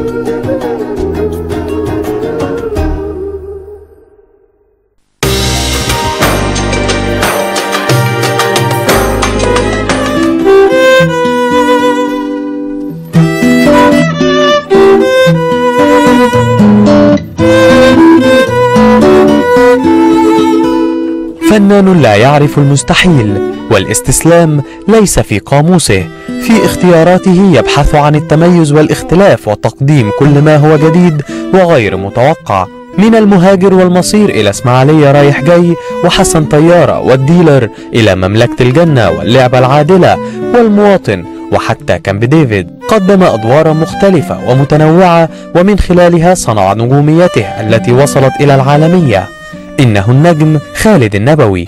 فنان لا يعرف المستحيل والاستسلام ليس في قاموسه في اختياراته يبحث عن التميز والاختلاف وتقديم كل ما هو جديد وغير متوقع من المهاجر والمصير إلى إسماعيلية رايح جاي وحسن طيارة والديلر إلى مملكة الجنة واللعبة العادلة والمواطن وحتى كامب ديفيد قدم أدوارا مختلفة ومتنوعة ومن خلالها صنع نجوميته التي وصلت إلى العالمية إنه النجم خالد النبوي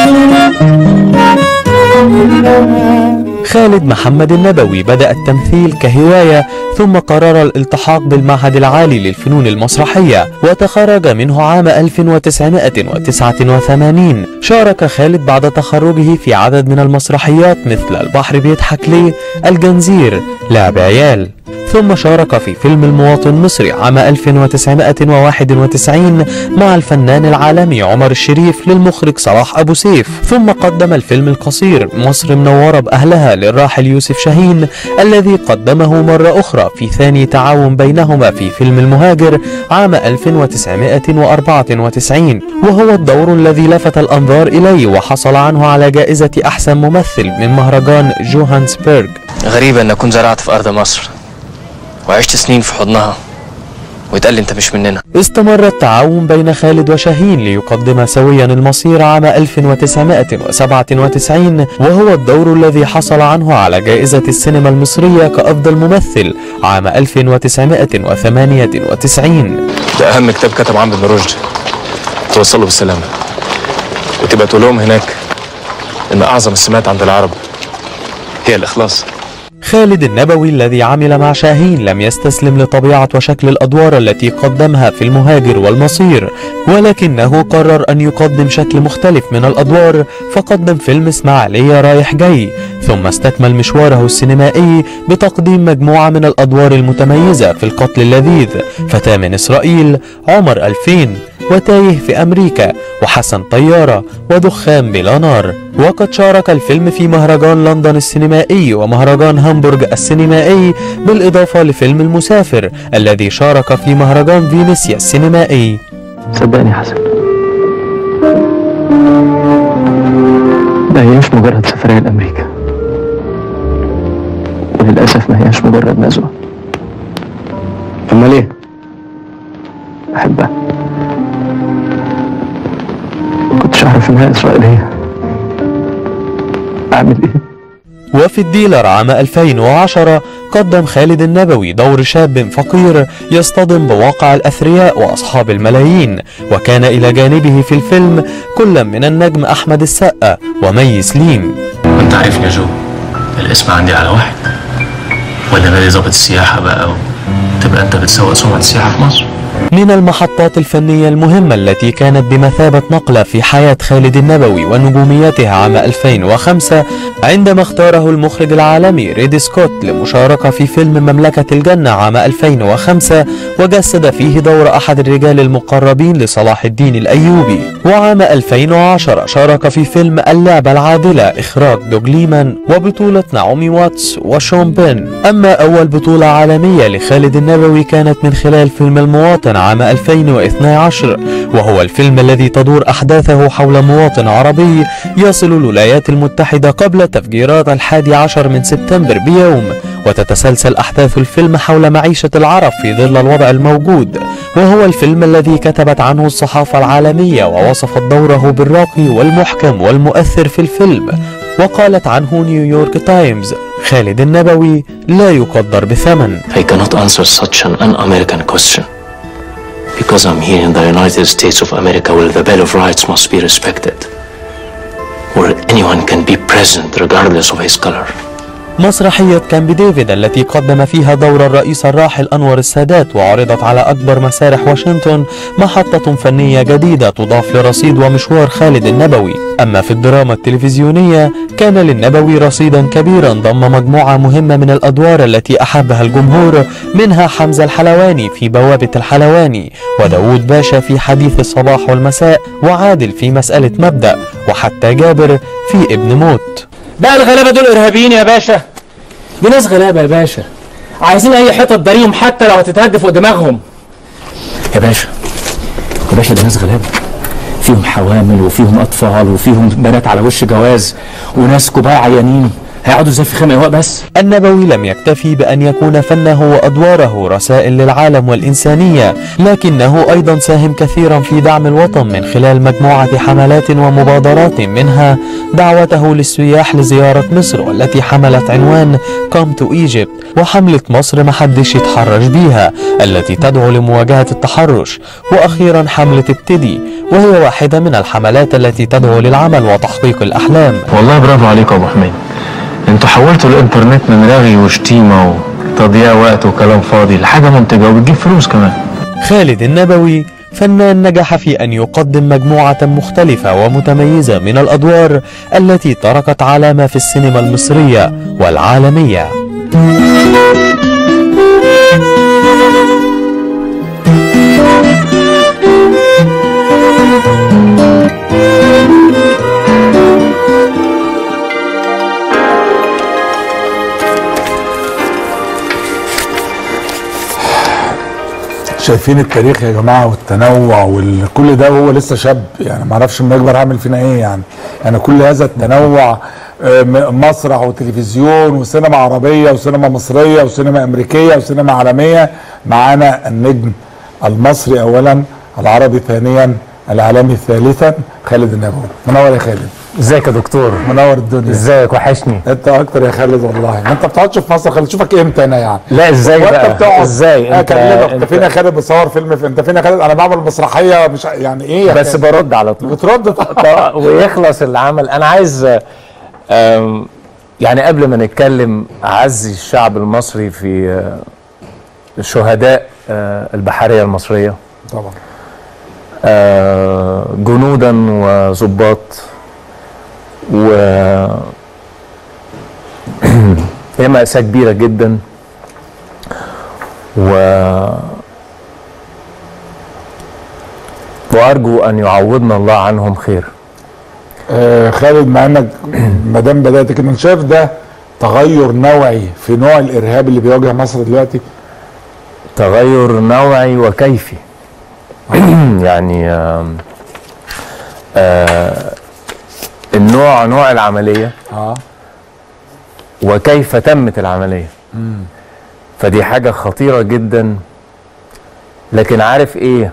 خالد محمد النبوي بدأ التمثيل كهواية ثم قرر الالتحاق بالمعهد العالي للفنون المسرحية وتخرج منه عام 1989 شارك خالد بعد تخرجه في عدد من المسرحيات مثل البحر بيضحك ليه الجنزير لعب عيال ثم شارك في فيلم المواطن المصري عام 1991 مع الفنان العالمي عمر الشريف للمخرج صلاح أبو سيف ثم قدم الفيلم القصير مصر منورة بأهلها للراحل يوسف شاهين الذي قدمه مرة أخرى في ثاني تعاون بينهما في فيلم المهاجر عام 1994 وهو الدور الذي لفت الأنظار إليه وحصل عنه على جائزة أحسن ممثل من مهرجان جوهانسبرغ غريبة ان اكون زرعت في ارض مصر وعشت سنين في حضنها ويتقال لي انت مش مننا استمر التعاون بين خالد وشاهين ليقدم سويا المصير عام 1997 وهو الدور الذي حصل عنه على جائزة السينما المصرية كأفضل ممثل عام 1998 ده اهم كتاب كتب عمرو بن رشد توصله بالسلامه وتبقى تقول لهم هناك ان اعظم السمات عند العرب هي الاخلاص خالد النبوي الذي عمل مع شاهين لم يستسلم لطبيعة وشكل الأدوار التي قدمها في المهاجر والمصير ولكنه قرر أن يقدم شكل مختلف من الأدوار فقدم فيلم إسماعيلية رايح جاي ثم استكمل مشواره السينمائي بتقديم مجموعة من الأدوار المتميزة في القتل اللذيذ فتاة من إسرائيل عمر 2000 وتايه في أمريكا وحسن طيارة ودخان بلا نار وقد شارك الفيلم في مهرجان لندن السينمائي ومهرجان هامبورغ السينمائي بالإضافة لفيلم المسافر الذي شارك في مهرجان فينيسيا السينمائي صدقني يا حسن ما هياش مجرد سفرية لأمريكا وللأسف ما هياش مجرد نزوة امال ايه بحبها كنتش أعرف إنها إسرائيلية أعمل إيه؟ وفي الديلر عام 2010 قدم خالد النبوي دور شاب فقير يصطدم بواقع الأثرياء وأصحاب الملايين وكان إلى جانبه في الفيلم كل من النجم أحمد السقا ومي سليم انت عارفني يا جو الاسم عندي على واحد ولا نادي ظابط السياحة بقى تبقى انت بتسوق سمعة السياحة في مصر من المحطات الفنية المهمة التي كانت بمثابة نقلة في حياة خالد النبوي ونجوميته عام 2005 عندما اختاره المخرج العالمي ريدي سكوت للمشاركة في فيلم مملكة الجنة عام 2005 وجسد فيه دور أحد الرجال المقربين لصلاح الدين الأيوبي وعام 2010 شارك في فيلم اللعبة العادلة إخراج دوغ ليمان وبطولة نعومي واتس وشون بين أما أول بطولة عالمية لخالد النبوي كانت من خلال فيلم المواطن عام 2012 وهو الفيلم الذي تدور أحداثه حول مواطن عربي يصل الولايات المتحدة قبل تفجيرات الحادي عشر من سبتمبر بيوم وتتسلسل أحداث الفيلم حول معيشة العرب في ظل الوضع الموجود وهو الفيلم الذي كتبت عنه الصحافة العالمية ووصفت دوره بالراقي والمحكم والمؤثر في الفيلم وقالت عنه نيويورك تايمز خالد النبوي لا يقدر بثمن I cannot answer such an un-American question because I'm here in the United States of America where the Bill of Rights must be respected where anyone can be present regardless of his color مسرحية كامب ديفيد التي قدم فيها دور الرئيس الراحل أنور السادات وعرضت على أكبر مسارح واشنطن محطة فنية جديدة تضاف لرصيد ومشوار خالد النبوي أما في الدراما التلفزيونية كان للنبوي رصيدا كبيرا ضم مجموعة مهمة من الأدوار التي أحبها الجمهور منها حمزة الحلواني في بوابة الحلواني وداود باشا في حديث الصباح والمساء وعادل في مسألة مبدأ وحتى جابر في ابن موت بقى الغلابه دول ارهابيين يا باشا دي ناس غلابه يا باشا عايزين اي حته تضريهم حتى لو هتتهد فوق دماغهم يا باشا يا باشا دي ناس غلابه فيهم حوامل وفيهم اطفال وفيهم بنات على وش جواز وناس كبار عيانين هيقعدوا ازاي في خيمه هواء بس النبوي لم يكتفي بأن يكون فنه وأدواره رسائل للعالم والإنسانية لكنه أيضا ساهم كثيرا في دعم الوطن من خلال مجموعة حملات ومبادرات منها دعوته للسياح لزيارة مصر والتي حملت عنوان Come to Egypt وحملة مصر محدش يتحرش بيها التي تدعو لمواجهة التحرش وأخيرا حملة ابتدي وهي واحدة من الحملات التي تدعو للعمل وتحقيق الأحلام والله برافو عليكم يا ابو حميد انتوا حولتوا الانترنت من رغي وشتيمه وتضييع وقت وكلام فاضي لحاجه منتجه وبتجيب فلوس كمان خالد النبوي فنان نجح في أن يقدم مجموعة مختلفة ومتميزة من الأدوار التي تركت علامة في السينما المصرية والعالمية شايفين التاريخ يا جماعه والتنوع وكل ده وهو لسه شاب يعني ما اعرفش لما يكبر هعمل فينا ايه يعني يعني كل هذا التنوع آه، م- مسرح وتلفزيون وسينما عربيه وسينما مصريه وسينما امريكيه وسينما عالميه معانا النجم المصري اولا العربي ثانيا الاعلامي ثالثا خالد النبوي منور يا خالد ازيك يا دكتور منور الدنيا ازيك وحشني انت اكتر يا خالد والله ما انت بتقعدش في مصر خالد شوفك امتى انا يعني لا ازاي وانت بقى بتقعد ازاي انت اكلمك انت انت فين يا خالد بتصور فيلم في انت فين يا خالد انا بعمل مسرحيه مش يعني ايه يا بس خالد؟ برد على طول بترد طب ويخلص العمل انا عايز آم، يعني قبل ما نتكلم اعزي الشعب المصري في آه، شهداء آه، البحريه المصريه طبعا آه، جنودا وظباط و هي مأساة كبيرة جدا و وأرجو أن يعوضنا الله عنهم خير آه خالد مع انك ما دام بدات كده انت شايف ده تغير نوعي في نوع الارهاب اللي بيواجه مصر دلوقتي تغير نوعي وكيفي يعني آم، آه، النوع نوع العملية اه وكيف تمت العملية فدي حاجة خطيرة جدا لكن عارف ايه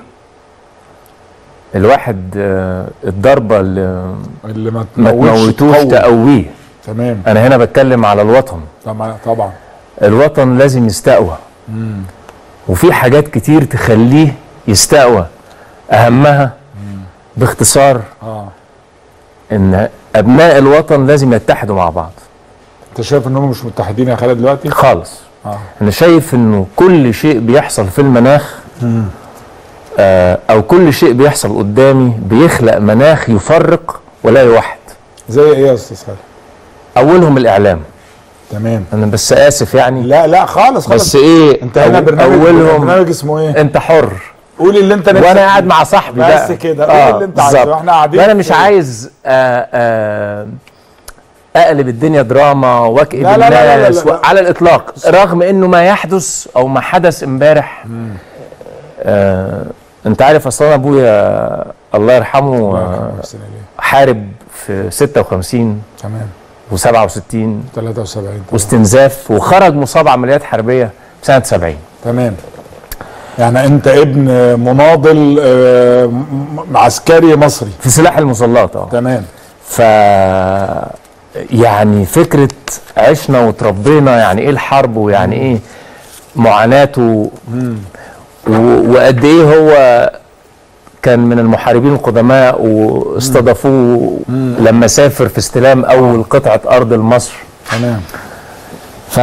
الواحد آه، الضربة اللي اللي ما ما تموتش تموتوش تقوي. تقويه تمام انا هنا بتكلم على الوطن طبعا طبعا الوطن لازم يستقوى وفي حاجات كتير تخليه يستقوى اهمها باختصار اه ان ابناء الوطن لازم يتحدوا مع بعض انت شايف انهم مش متحدين يا خالد دلوقتي خالص اه انا شايف انه كل شيء بيحصل في المناخ آه او كل شيء بيحصل قدامي بيخلق مناخ يفرق ولا يوحد زي ايه يا استاذ خالد اولهم الاعلام تمام انا بس اسف يعني لا لا خالص خالص بس ايه انت هنا أو- برنامج اولهم برنامج اسمه ايه انت حر قول اللي انت نفسك وانا فيه. قاعد مع صاحبي بس بقى كده قول اللي انت عايزه بالظبط. احنا قاعدين انا مش في- عايز آه آه اقلب الدنيا دراما واكئب لا لا لا لا لا الناس لا. على الاطلاق رغم انه ما يحدث او ما حدث امبارح آه انت عارف اصلا ابويا الله يرحمه آه نفسنا ليه؟ حارب في 56 تمام و67 73 تمام. واستنزاف وخرج مصاب عمليات حربيه سنه 70 تمام يعني انت ابن مناضل آه، م- م- عسكري مصري في سلاح المظلات اه تمام ف يعني فكرة عشنا وتربينا يعني ايه الحرب ويعني ايه معاناته و- وقد ايه هو كان من المحاربين القدماء واستضافوه لما سافر في استلام اول قطعة ارض لمصر تمام ف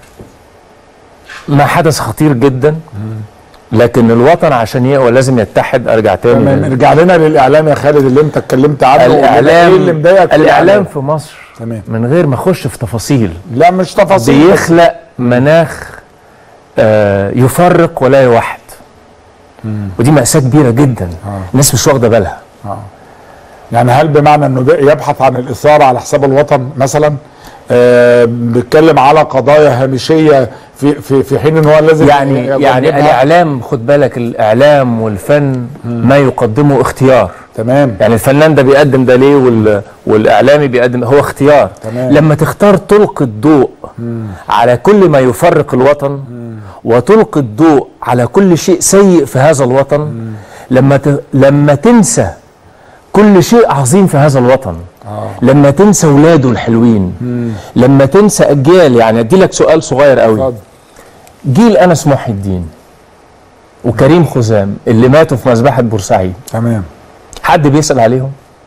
ما حدث خطير جدا لكن الوطن عشان يقوى لازم يتحد ارجع تاني تمام لل- ارجع لنا للاعلام يا خالد اللي انت اتكلمت عنه وقول لنا الاعلام ايه اللي مضايقك في الاعلام في مصر تمام. من غير ما اخش في تفاصيل لا مش تفاصيل بس بيخلق مناخ آه، يفرق ولا يوحد ودي مأساة كبيرة جدا الناس مش واخدة بالها يعني هل بمعنى انه بي- يبحث عن الاثاره على حساب الوطن مثلا آه بيتكلم على قضايا هامشيه في في في حين ان هو لازم يعني يجنبها؟ يعني الاعلام خد بالك الاعلام والفن ما يقدمه اختيار تمام يعني الفنان ده بيقدم ده ليه وال... والاعلامي بيقدم هو اختيار تمام. لما تختار تلقي الضوء على كل ما يفرق الوطن وتلقي الضوء على كل شيء سيء في هذا الوطن لما ت... لما تنسى كل شيء عظيم في هذا الوطن لما تنسى ولاده الحلوين لما تنسى اجيال يعني ادي لك سؤال صغير قوي اتفضل. جيل انس محي الدين وكريم خزام اللي ماتوا في مذبحه بورسعيد تمام حد بيسأل عليهم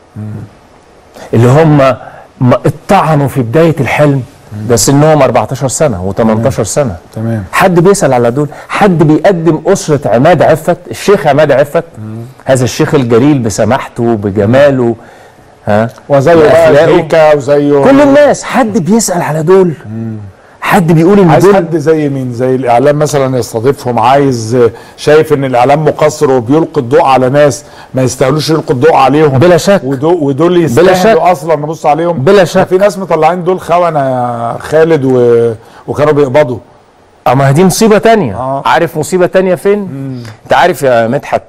اللي هم ما اتطعنوا في بداية الحلم ده سنهم 14 سنة و18 سنة تمام حد بيسأل على دول حد بيقدم أسرة عماد عفت الشيخ عماد عفت هذا الشيخ الجليل بسماحته بجماله ها وزيه بقى بأخلاقه. هيكا وزيه كل الناس حد بيسأل على دول حد بيقول ان عايز دول حد زي مين زي الاعلام مثلا يستضيفهم عايز آه، شايف ان الاعلام مقصر وبيلقي الضوء على ناس ما يستاهلوش يلقي الضوء عليهم بلا شك. ودول, ودول بلا يستاهلوا شك. اصلا نبص عليهم بلا ده شك. في ناس مطلعين دول خونه يا خالد و... وكانوا بيقبضوا اما دي مصيبه تانية آه. عارف مصيبه تانية فين انت عارف يا مدحت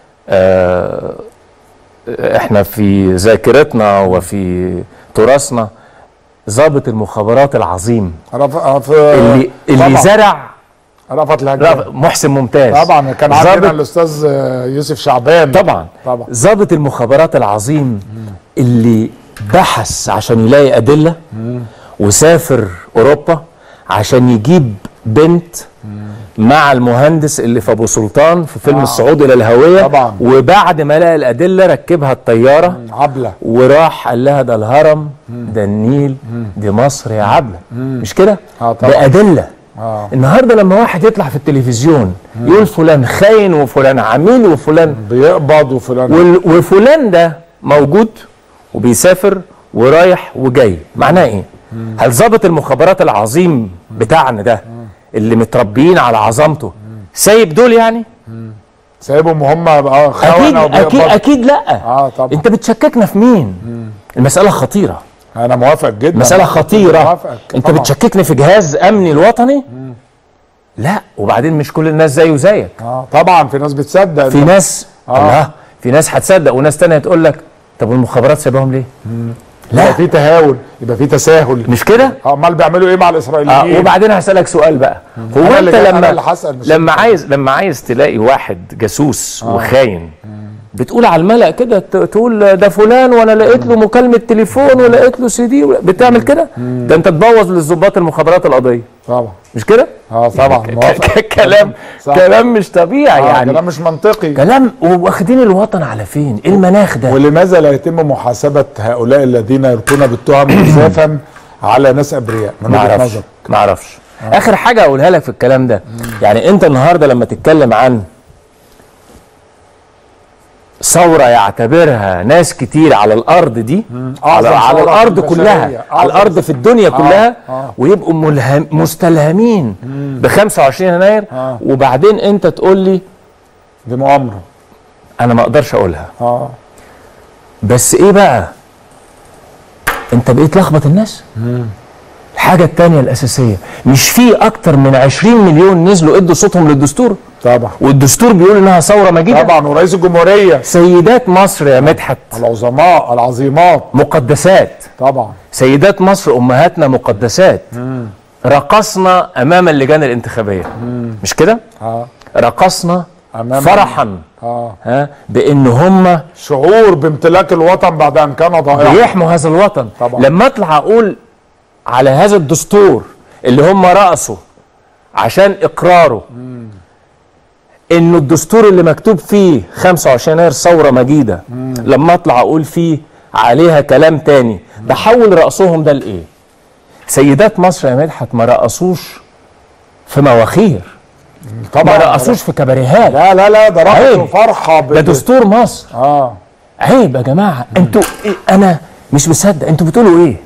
آه احنا في ذاكرتنا وفي تراثنا ضابط المخابرات العظيم رف... رف... اللي اللي طبعا. زرع رفعت الهجان رف- محسن ممتاز طبعا كان عندنا ضابط الاستاذ آه، يوسف شعبان طبعا طبعا ضابط المخابرات العظيم اللي بحث عشان يلاقي أدلة وسافر أوروبا عشان يجيب بنت مع المهندس اللي في أبو سلطان في فيلم آه. الصعود إلى الهوية طبعا. وبعد ما لقى الأدلة ركبها الطيارة عبله وراح قال لها ده الهرم ده النيل دي مصر يا عبلة مش كده؟ آه طبعا. بأدلة اه النهارده لما واحد يطلع في التلفزيون يقول فلان خاين وفلان عميل وفلان بيقبض وفلان وال- وفلان ده موجود وبيسافر ورايح وجاي معناه ايه هل ضابط المخابرات العظيم بتاعنا ده اللي متربيين على عظمته سايب دول يعني سايبهم وهم بقى اكيد خونه اكيد وبيقبضوا اكيد لا اه طبعا انت بتشككنا في مين المساله خطيره انا موافق جدا مساله خطيره موافقك انت طبعاً. بتشككني في جهاز امني الوطني لا وبعدين مش كل الناس زيه زيك اه طبعا في ناس بتصدق في ناس آه. الله في ناس هتصدق وناس تانية تقول لك طب والمخابرات سايباهم ليه؟ يبقى لا في تهاون يبقى في تساهل مش كده؟ آه، امال بيعملوا ايه مع آه الاسرائيليين وبعدين هسألك سؤال بقى هو أنا اللي انت جاي- أنا لما اللي هسأل مش لما أنت. عايز لما عايز تلاقي واحد جاسوس وخاين بتقول على الملأ كده ت- تقول ده فلان وانا لقيت له مكالمة تليفون ولقيت له سي دي ولا- بتعمل كده؟ ده انت تبوظ للظباط المخابرات القضية طبعا مش كده؟ اه طبعا موافق ك- كلام صح. كلام مش طبيعي آه يعني كلام مش منطقي كلام واخدين الوطن على فين؟ ايه المناخ ده؟ ولماذا لا يتم محاسبه هؤلاء الذين يلقون بالتهم جزافا على ناس ابرياء من ما وجهه اعرفش نظرك ما اعرفش اخر حاجه اقولها لك في الكلام ده يعني انت النهارده لما تتكلم عن ثوره يعتبرها ناس كتير على الارض دي على, أعظم على ثورة في الارض البشرية. كلها على أعظم- الارض في الدنيا كلها آه. ويبقوا ملهم مستلهمين ب 25 يناير آه. وبعدين انت تقول لي دي مؤامره انا ما اقدرش اقولها اه بس ايه بقى انت بقيت لخبط الناس الحاجة التانية الأساسية مش في أكتر من 20 مليون نزلوا ادوا صوتهم للدستور طبعا والدستور بيقول إنها ثورة مجيدة طبعا ورئيس الجمهوريه سيدات مصر يا مدحت العظماء العظيمات مقدسات طبعا سيدات مصر أمهاتنا مقدسات رقصنا أمام اللجان الانتخابية مش كده؟ اه رقصنا أمام- فرحا اه ها بأن هم شعور بامتلاك الوطن بعد ان كان ضائعا بيحموا هذا الوطن طبعا. لما اطلع اقول على هذا الدستور اللي هم رأسوا عشان اقراره انه الدستور اللي مكتوب فيه 25 يناير ثوره مجيده لما اطلع اقول فيه عليها كلام تاني بحول رأسهم ده لايه سيدات مصر يا مدحت ما رقصوش في مواخير ما رقصوش في كباريهات لا لا لا ده رقص عيب. وفرحه ب- ده دستور مصر اه عيب يا جماعه انتوا إيه انا مش مصدق انتوا بتقولوا ايه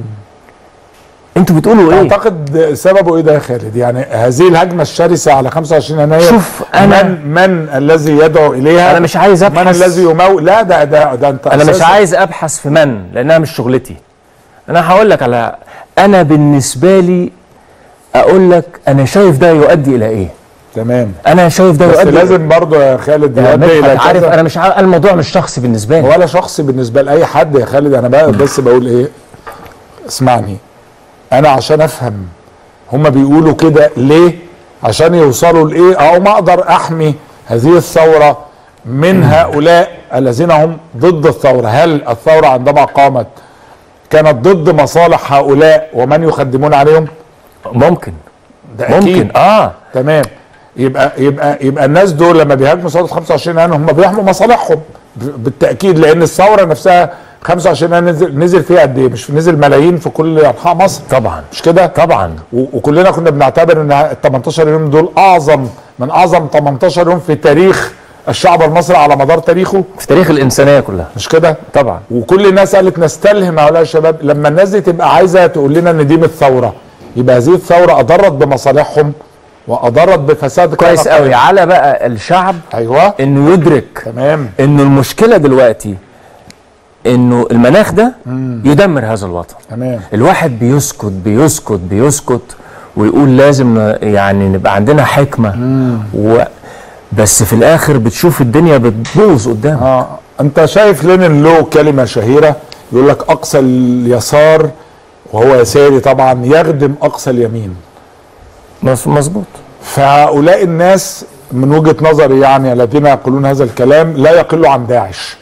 انتوا بتقولوا ايه اعتقد سببه ايه ده يا خالد يعني هذه الهجمه الشرسه على 25 يناير شوف، أنا- من من الذي يدعو اليها أنا مش عايز من أبحث. الذي يمول لا ده ده ده انت انا مش أساساً- عايز ابحث في من لانها مش شغلتي انا هقول لك على انا بالنسبه لي اقول لك انا شايف ده يؤدي الى ايه تمام انا شايف ده بس يؤدي لازم برضه يا خالد يا يؤدي الى مدحت عارف كذا. انا مش عارف الموضوع مش شخصي بالنسبه لي ولا شخصي بالنسبه لاي حد يا خالد انا بقى بس بقول ايه اسمعني انا عشان افهم هما بيقولوا كده ليه عشان يوصلوا لايه او ما اقدر احمي هذه الثوره من هؤلاء الذين هم ضد الثوره هل الثوره عندما قامت كانت ضد مصالح هؤلاء ومن يخدمون عليهم ممكن ده ممكن أكيد. اه تمام يبقى يبقى يبقى الناس دول لما بيهاجموا ثوره 25 يناير هم بيحموا مصالحهم ب- بالتاكيد لان الثوره نفسها 25 يناير نزل نزل فيها قد ايه؟ مش نزل ملايين في كل انحاء مصر طبعا مش كده؟ طبعا و- وكلنا كنا بنعتبر ان ال 18 يوم دول اعظم من اعظم 18 يوم في تاريخ الشعب المصري على مدار تاريخه في تاريخ الانسانيه كلها مش كده؟ طبعا وكل الناس قالت نستلهم هؤلاء الشباب لما الناس دي تبقى عايزه تقول لنا ان دي من الثوره يبقى هذه الثوره اضرت بمصالحهم واضرت بفساد كويس قائمة قوي على بقى الشعب ايوه انه يدرك تمام انه المشكله دلوقتي انه المناخ ده يدمر هذا الوطن تمام الواحد بيسكت بيسكت بيسكت ويقول لازم ن- يعني نبقى عندنا حكمه و بس في الاخر بتشوف الدنيا بتبوظ قدامك اه انت شايف لينين له كلمه شهيره يقول لك اقصى اليسار وهو يساري طبعا يخدم اقصى اليمين مظ- مظبوط فهؤلاء الناس من وجهه نظري يعني الذين يقولون هذا الكلام لا يقلوا عن داعش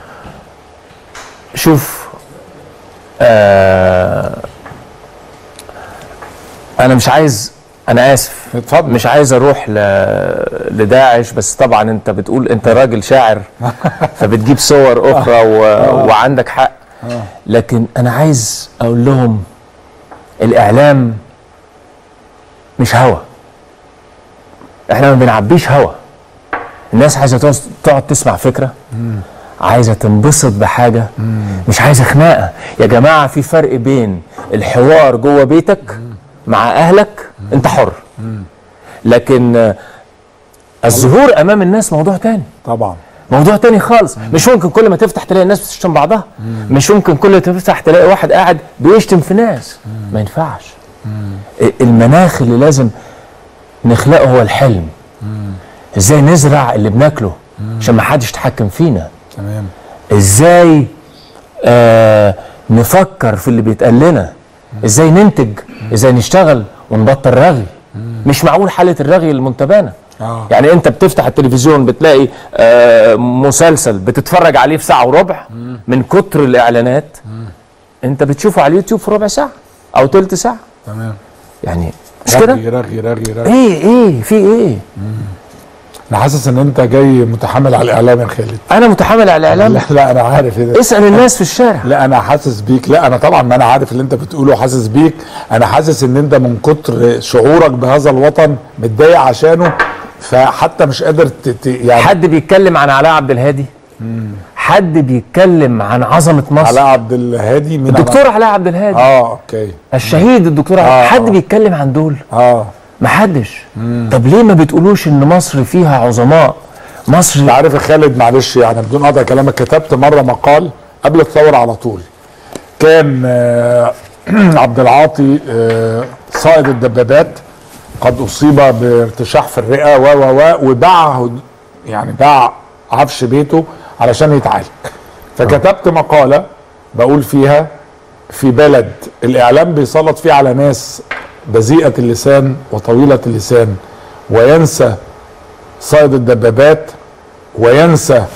شوف آه انا مش عايز انا اسف اتفضل. مش عايز اروح ل... لداعش بس طبعا انت بتقول انت راجل شاعر فبتجيب صور اخرى و... وعندك حق لكن انا عايز اقول لهم الاعلام مش هوا احنا ما بنعبيش هوا الناس عايزه تقعد- تقعد تسمع فكره عايزه تنبسط بحاجه مش عايزه خناقه يا جماعه في فرق بين الحوار جوه بيتك مع اهلك انت حر لكن آه، الظهور امام الناس موضوع تاني طبعا موضوع تاني خالص مش ممكن كل ما تفتح تلاقي الناس بتشتم بعضها مش ممكن كل ما تفتح تلاقي واحد قاعد بيشتم في ناس ما ينفعش المناخ اللي لازم نخلقه هو الحلم ازاي نزرع اللي بناكله عشان ما حدش يتحكم فينا تمام ازاي آه نفكر في اللي بيتقال لنا ازاي ننتج ازاي نشتغل ونبطل رغي مش معقول حاله الرغي المنتبانه آه. يعني انت بتفتح التلفزيون بتلاقي آه مسلسل بتتفرج عليه في ساعه وربع من كتر الاعلانات انت بتشوفه على اليوتيوب في ربع ساعه او تلت ساعه تمام يعني مش كده رغي رغي رغي رغي ايه ايه في ايه انا حاسس ان انت جاي متحمل على الاعلام يا خالد انا متحمل على الاعلام لا لا انا عارف إيه ده. اسال الناس في الشارع لا انا حاسس بيك لا انا طبعا ما انا عارف اللي انت بتقوله حاسس بيك انا حاسس ان انت من كتر شعورك بهذا الوطن متضايق عشانه فحتى مش قادر ت... ت... يعني حد بيتكلم عن علاء عبد الهادي حد بيتكلم عن عظمه مصر علاء عبد الهادي مين الدكتور علاء عبد الهادي اه اوكي الشهيد الدكتور علاء آه. حد بيتكلم عن دول اه محدش طب ليه ما بتقولوش ان مصر فيها عظماء انت مصر عارف يا خالد معلش يعني بدون قطع كلامك كتبت مره مقال قبل الثوره على طول كان آه، عبد العاطي آه، صائد الدبابات قد اصيب بارتشاح في الرئه و و و وباع يعني باع عفش بيته علشان يتعالج فكتبت مقاله بقول فيها في بلد الاعلام بيسلط فيه على ناس بذيئه اللسان وطويله اللسان وينسى صائد الدبابات وينسى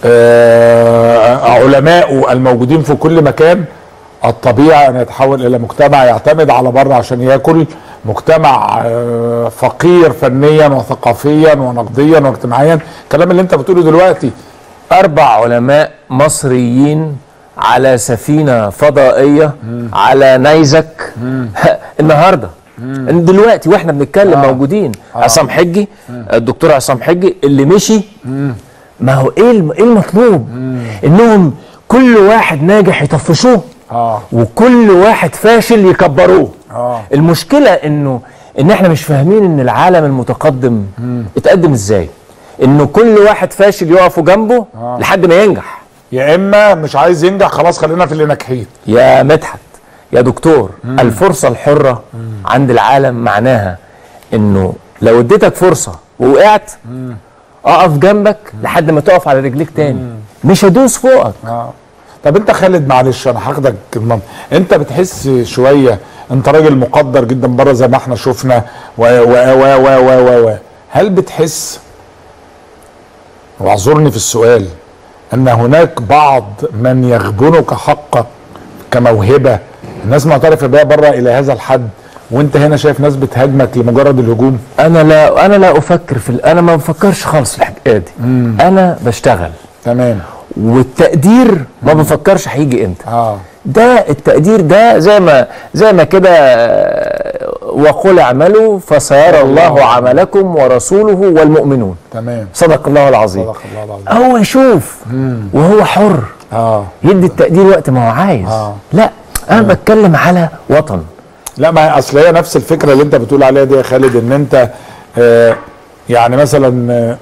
آه، علماء الموجودين في كل مكان الطبيعي ان يتحول الى مجتمع يعتمد على بره عشان ياكل مجتمع آه، فقير فنيا وثقافيا ونقديا واجتماعيا الكلام اللي انت بتقوله دلوقتي اربع علماء مصريين على سفينه فضائيه على نيزك النهارده دلوقتي واحنا بنتكلم موجودين عصام حجي الدكتور عصام حجي اللي مشي ما هو ايه الم- ايه المطلوب انهم كل واحد ناجح يطفشوه اه وكل واحد فاشل يكبروه اه المشكله انه ان احنا مش فاهمين ان العالم المتقدم اتقدم ازاي انه كل واحد فاشل يقفوا جنبه لحد ما ينجح يا اما مش عايز ينجح خلاص خلينا في اللي ناجحين يا مدحت يا دكتور الفرصه الحره عند العالم معناها انه لو اديتك فرصه ووقعت اقف جنبك لحد ما تقف على رجليك تاني مش هدوس فوقك اه طب انت خالد معلش انا هاخدك المم- انت بتحس شويه انت راجل مقدر جدا بره زي ما احنا شفنا و و و و و و, و. هل بتحس واعذرني في السؤال ان هناك بعض من يغبنك حقك كموهبه الناس معترفه بيها بره الى هذا الحد وانت هنا شايف ناس بتهاجمك لمجرد الهجوم انا لا انا لا افكر في ال- انا ما بفكرش خالص في الحكايه دي انا بشتغل تمام والتقدير ما بفكرش هيجي امتى اه ده التقدير ده زي ما زي ما كده آه، وقل اعملوا فسيرى الله عملكم ورسوله والمؤمنون تمام صدق الله العظيم صدق الله العظيم هو يشوف وهو حر اه يدي التقدير وقت ما هو عايز آه. لا انا بتكلم على وطن لا ما هي اصل هي نفس الفكره اللي انت بتقول عليها دي يا خالد ان انت آه يعني مثلا آه،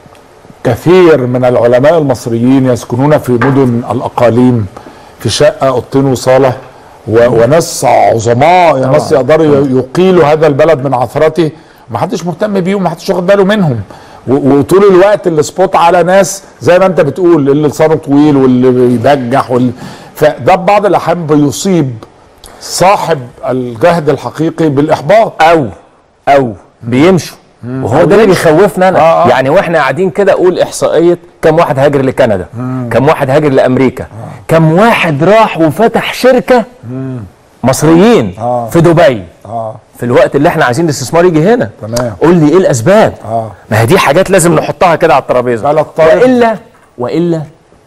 كثير من العلماء المصريين يسكنون في مدن الاقاليم في شقه اوضتين وصاله و- وناس عظماء يا ناس يقدروا ي- يقيلوا هذا البلد من عثرته ما حدش مهتم بيهم ما حدش واخد باله منهم و- وطول الوقت السبوت على ناس زي ما انت بتقول اللي لسانه طويل واللي بيبجح واللي فده ببعض الاحيان بيصيب صاحب الجهد الحقيقي بالاحباط او او بيمشوا وهو ده اللي بيخوفنا انا آه، آه. يعني واحنا قاعدين كده اقول احصائيه كم واحد هاجر لكندا كم واحد هاجر لامريكا كم واحد راح وفتح شركه مصريين آه. في دبي اه في الوقت اللي احنا عايزين الاستثمار يجي هنا تمام. قول لي ايه الاسباب اه ما هي دي حاجات لازم نحطها كده على الترابيزه بلد طارق. والا والا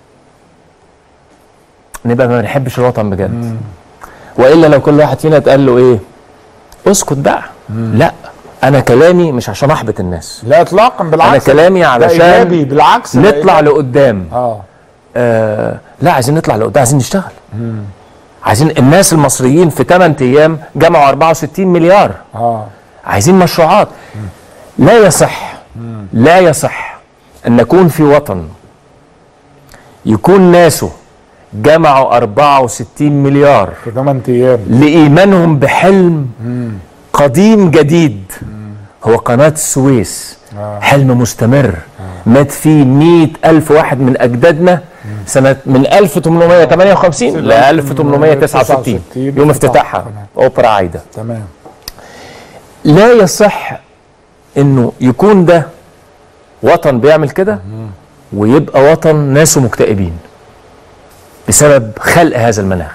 نبقى ما بنحبش الوطن بجد والا لو كل واحد فينا اتقال له ايه اسكت بقى لا انا كلامي مش عشان احبط الناس لا اطلاقا بالعكس انا كلامي ده علشان ايجابي بالعكس ده نطلع إيجابي. لقدام اه آه لا عايزين نطلع لقدام عايزين نشتغل عايزين الناس المصريين في 8 ايام جمعوا 64 مليار اه عايزين مشروعات لا يصح لا يصح ان نكون في وطن يكون ناسه جمعوا 64 مليار في 8 ايام لإيمانهم بحلم قديم جديد هو قناة السويس حلم مستمر مات فيه مئة ألف واحد من أجدادنا سنة من 1858 ل 1869 يوم افتتاحها أوبرا عايدة تمام لا يصح انه يكون ده وطن بيعمل كده ويبقى وطن ناسه مكتئبين بسبب خلق هذا المناخ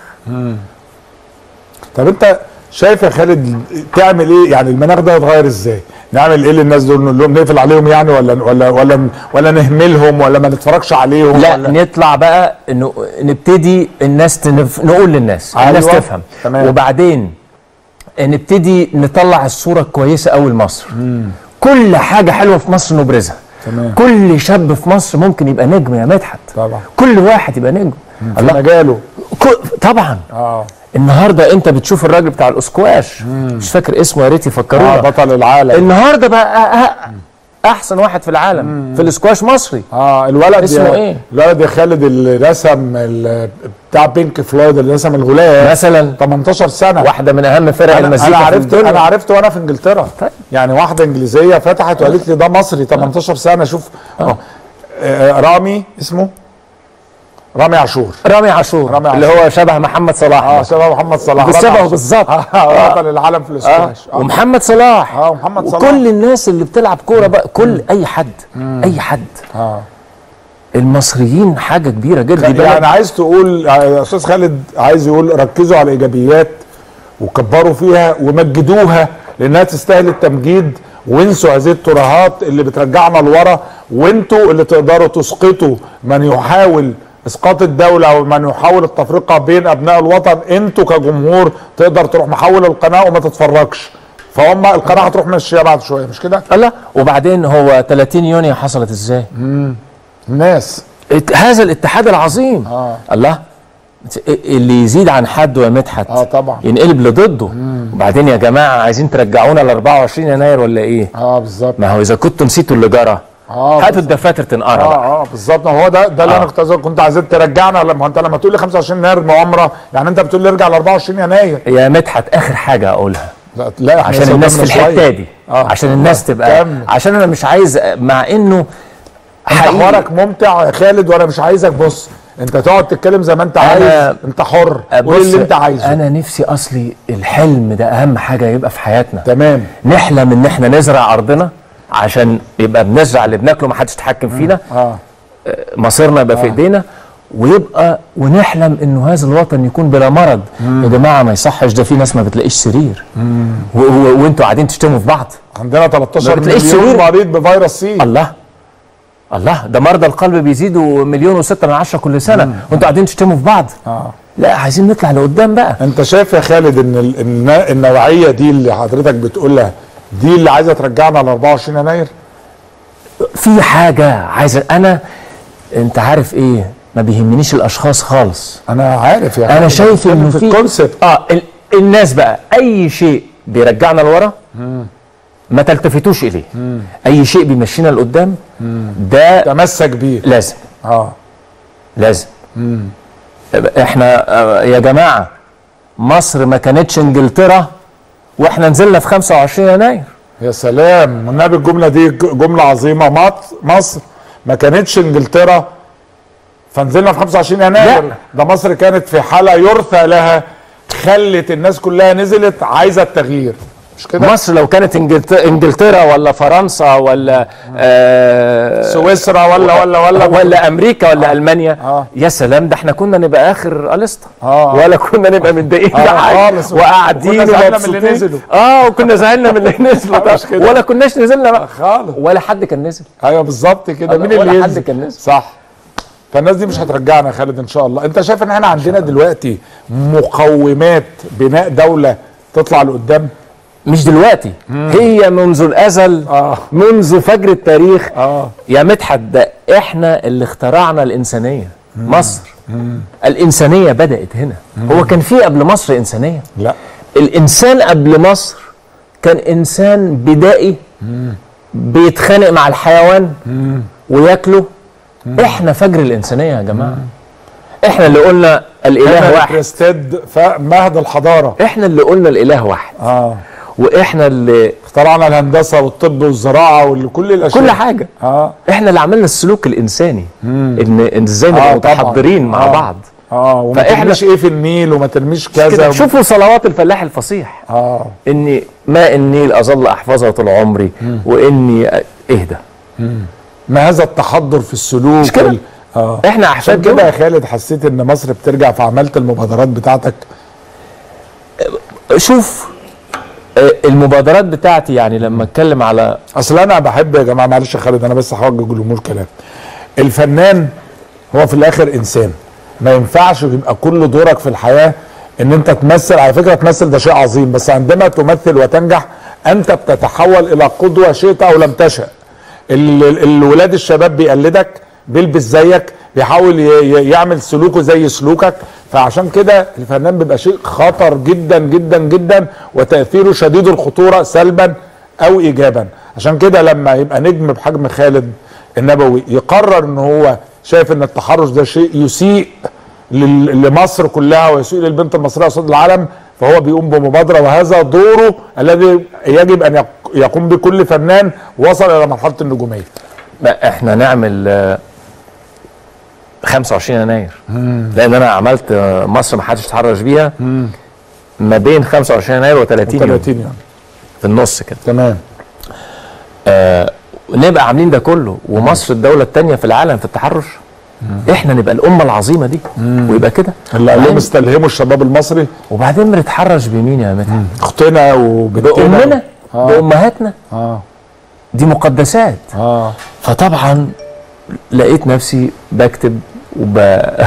طب انت شايف يا خالد تعمل ايه يعني المناخ ده يتغير ازاي نعمل ايه للناس دول نقول لهم نقفل عليهم يعني ولا ولا ولا ولا نهملهم ولا ما نتفرجش عليهم لا ولا نطلع بقى انه نبتدي الناس تنف... نقول للناس أيوة. الناس تفهم تمام. وبعدين نبتدي نطلع الصوره الكويسه قوي لمصر كل حاجه حلوه في مصر نبرزها تمام. كل شاب في مصر ممكن يبقى نجم يا مدحت طبعا. كل واحد يبقى نجم في مجاله ك- طبعا اه النهارده انت بتشوف الراجل بتاع الاسكواش مش فاكر اسمه يا ريت اه يفكرونا بطل العالم النهارده بقى أه- أه- احسن واحد في العالم في الاسكواش مصري اه الولد اسمه يا ايه؟ الولد يا خالد اللي رسم ال- بتاع بينك فلويد اللي رسم الغلاف مثلا 18 سنه واحده من اهم فرق انا, المزيكا أنا في عرفت الدنيا. انا عرفت وانا في انجلترا طيب. يعني واحده انجليزيه فتحت وقالت لي ده مصري 18 سنه شوف آه. آه رامي اسمه رامي عاشور رامي عاشور رامي اللي عاشور. هو شبه محمد صلاح اه ده. شباب محمد صلاح رامي شبهه عاشور. بالظبط. اه بطل العالم في آه. الاسكواش آه. ومحمد صلاح اه ومحمد صلاح وكل الناس اللي بتلعب كوره بقى كل اي حد اي حد اه المصريين حاجه كبيره جدا دي يعني بلد عايز تقول يا استاذ خالد عايز يقول ركزوا على الايجابيات وكبروا فيها ومجدوها لانها تستاهل التمجيد وانسوا هذه الترهات اللي بترجعنا لورا وانتوا اللي تقدروا تسقطوا من يحاول اسقاط الدوله ومن يحاول التفرقه بين ابناء الوطن انتوا كجمهور تقدر تروح محول القناه وما تتفرجش فهم القناه هتروح ماشيه بعد شويه مش كده؟ الله وبعدين هو 30 يونيو حصلت ازاي؟ الناس ات- هذا الاتحاد العظيم آه. الله اللي يزيد عن حد ومدحت اه طبعا ينقلب لضده وبعدين يا جماعه عايزين ترجعونا ل 24 يناير ولا ايه؟ اه بالظبط ما هو اذا كنتوا نسيتوا اللي جرى اه هاتوا بالظبط. الدفاتر تنقرا بقى. اه اه بالظبط ما هو ده ده اللي آه. انا كنت عايز أقول. كنت عايزين ترجعنا لما انت لما تقول لي 25 يناير مؤامره يعني انت بتقول لي ارجع ل 24 يناير يا مدحت اخر حاجه اقولها لا, لا إحنا عشان لسه الناس في قدامنا شوية. الحته دي آه. عشان الناس تبقى كمل. عشان انا مش عايز مع انه انت حقيقي حوارك ممتع يا خالد وانا مش عايزك بص انت تقعد تتكلم زي ما انت أنا- عايز انت حر قول بص، اللي انت عايزه انا نفسي اصلي الحلم ده اهم حاجه يبقى في حياتنا تمام نحلم ان احنا نزرع ارضنا عشان يبقى بنزرع اللي بناكله ما حدش يتحكم فينا اه مصيرنا يبقى في ايدينا ويبقى ونحلم انه هذا الوطن يكون بلا مرض يا جماعه ما يصحش ده في ناس ما بتلاقيش سرير و- و- وانتوا قاعدين تشتموا في بعض عندنا 13 ما بتلاقيش مليون سرير. مريض بفيروس سي الله الله ده مرضى القلب بيزيدوا مليون وستة من عشرة كل سنة وانتوا قاعدين تشتموا في بعض اه لا عايزين نطلع لقدام بقى انت شايف يا خالد ان ال- النا- النوعيه دي اللي حضرتك بتقولها دي اللي عايزه ترجعنا ل 24 يناير في حاجة عايز انا انت عارف ايه ما بيهمنيش الاشخاص خالص انا عارف يا انا خالد، شايف بتكلم انه في في الكونسيبت اه ال... الناس بقى اي شيء بيرجعنا لورا ما تلتفتوش اليه اي شيء بيمشينا لقدام ده تمسك بيه لازم اه لازم احنا آه، يا جماعه مصر ما كانتش انجلترا واحنا نزلنا في 25 يناير يا سلام والنبي الجمله دي ج- جمله عظيمه مط- مصر ما كانتش انجلترا فنزلنا في 25 يناير لا. ده مصر كانت في حاله يرثى لها خلت الناس كلها نزلت عايزه التغيير مش كده مصر لو كانت انجلترا, انجلترا ولا فرنسا ولا آه سويسرا ولا ولا ولا ولا امريكا ولا المانيا آه. يا سلام ده احنا كنا نبقى اخر اليستا آه. ولا كنا نبقى متضايقين آه، بحاجة. خالص. وقاعدين وكنا زعلنا من اللي ومبسوطين. نزلوا. اه وكنا زعلنا من اللي نزلوا مش كده. ولا كناش نزلنا بقى خالص ولا حد كان نزل ايوه بالظبط كده الله، مين ولا اللي حد ينزل كان نزل. صح فالناس دي مش هترجعنا يا خالد ان شاء الله انت شايف ان احنا عندنا دلوقتي مقومات بناء دوله تطلع لقدام مش دلوقتي هي منذ الازل آه. منذ فجر التاريخ اه يا مدحت ده احنا اللي اخترعنا الانسانيه مصر الانسانيه بدات هنا هو كان في قبل مصر انسانيه لا الانسان قبل مصر كان انسان بدائي بيتخانق مع الحيوان وياكله احنا فجر الانسانيه يا جماعه احنا اللي قلنا الاله احنا واحد كريستاد مهد الحضاره احنا اللي قلنا الاله واحد اه واحنا اللي اخترعنا الهندسه والطب والزراعه وكل الاشياء كل حاجه اه احنا اللي عملنا السلوك الانساني ان إن ازاي نبقى آه، طبعاً. متحضرين مع آه. بعض اه وما فإحنا- ترميش ايه في النيل وما ترميش كذا كده وما- شوفوا صلوات الفلاح الفصيح اه اني ماء النيل اظل احفظه طول عمري واني أ- اهدى ما هذا التحضر في السلوك مش كده؟ وال- اه احنا عشان احفاد كده يا كده خالد حسيت ان مصر بترجع في عملت المبادرات بتاعتك شوف آه، المبادرات بتاعتي يعني لما اتكلم على اصل انا بحب يا جماعه معلش يا خالد انا بس هوجه الجمهور كلام الفنان هو في الاخر انسان ما ينفعش يبقى كل دورك في الحياه ان انت تمثل على فكره تمثل ده شيء عظيم بس عندما تمثل وتنجح انت بتتحول الى قدوه شئت او لم تشأ ال- ال- الولاد الشباب بيقلدك بيلبس زيك بيحاول ي- ي- يعمل سلوكه زي سلوكك فعشان كده الفنان بيبقى شيء خطر جدا جدا جدا وتأثيره شديد الخطورة سلبا أو إيجابا عشان كده لما يبقى نجم بحجم خالد النبوي يقرر ان هو شايف ان التحرش ده شيء يسيء لل- لمصر كلها ويسيء للبنت المصريه قصاد العالم فهو بيقوم بمبادره وهذا دوره الذي يجب ان يق- يقوم به كل فنان وصل الى مرحله النجوميه. ما احنا نعمل آه، 25 يناير لان انا عملت آه، مصر ما حدش اتحرش بيها ما بين 25 يناير و30 يوم 30 يعني في النص كده تمام نبقى عاملين ده كله ومصر الدوله الثانيه في العالم في التحرش احنا نبقى الامه العظيمه دي ويبقى كده اللي قال لهم وبعدين- استلهموا الشباب المصري وبعدين بنتحرش بمين يا مدحت اختنا وبنتنا بامنا بامهاتنا اه دي مقدسات اه فطبعا لقيت نفسي بكتب وب...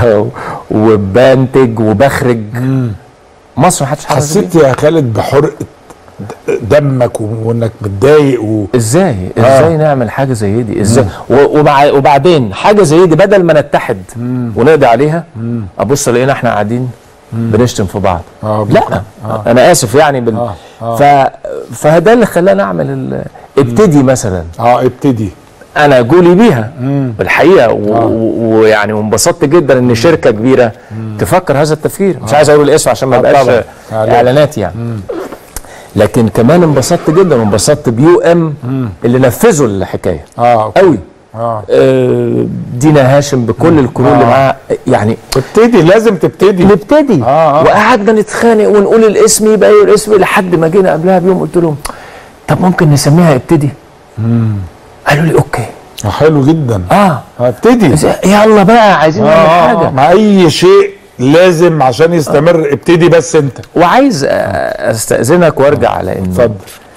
وبنتج وبخرج مصر محدش حاسس حسيت يا خالد بحرقه دمك و- وانك متضايق و... ازاي ازاي نعمل حاجه زي دي ازاي و- وبع... وبعدين حاجه زي دي بدل ما نتحد ونقضي عليها ابص لقينا احنا قاعدين بنشتم في بعض آه، لا انا اسف يعني بال... آه، آه. ف... فده اللي خلاني اعمل ال... ابتدي مثلا اه ابتدي انا جولي بيها بالحقيقه و- و- ويعني وانبسطت جدا ان شركه كبيره تفكر هذا التفكير مش عايز اقول الاسم عشان ما آه، يبقاش طبعاً. معلش. اعلانات يعني لكن كمان انبسطت جدا وانبسطت بيو ام اللي نفذوا الحكايه اه أوكي. قوي اه آه، دينا هاشم بكل الكرو اللي آه. معاها يعني ابتدي لازم تبتدي نبتدي آه، آه. وقعدنا نتخانق ونقول الاسم يبقى ايه الاسم لحد ما جينا قبلها بيوم قلت لهم طب ممكن نسميها ابتدي قالوا لي اوكي آه، حلو جدا اه ابتدي يلا بقى عايزين نعمل آه، حاجه مع اي شيء لازم عشان يستمر ابتدي بس انت وعايز آه، استاذنك وارجع على ان اتفضل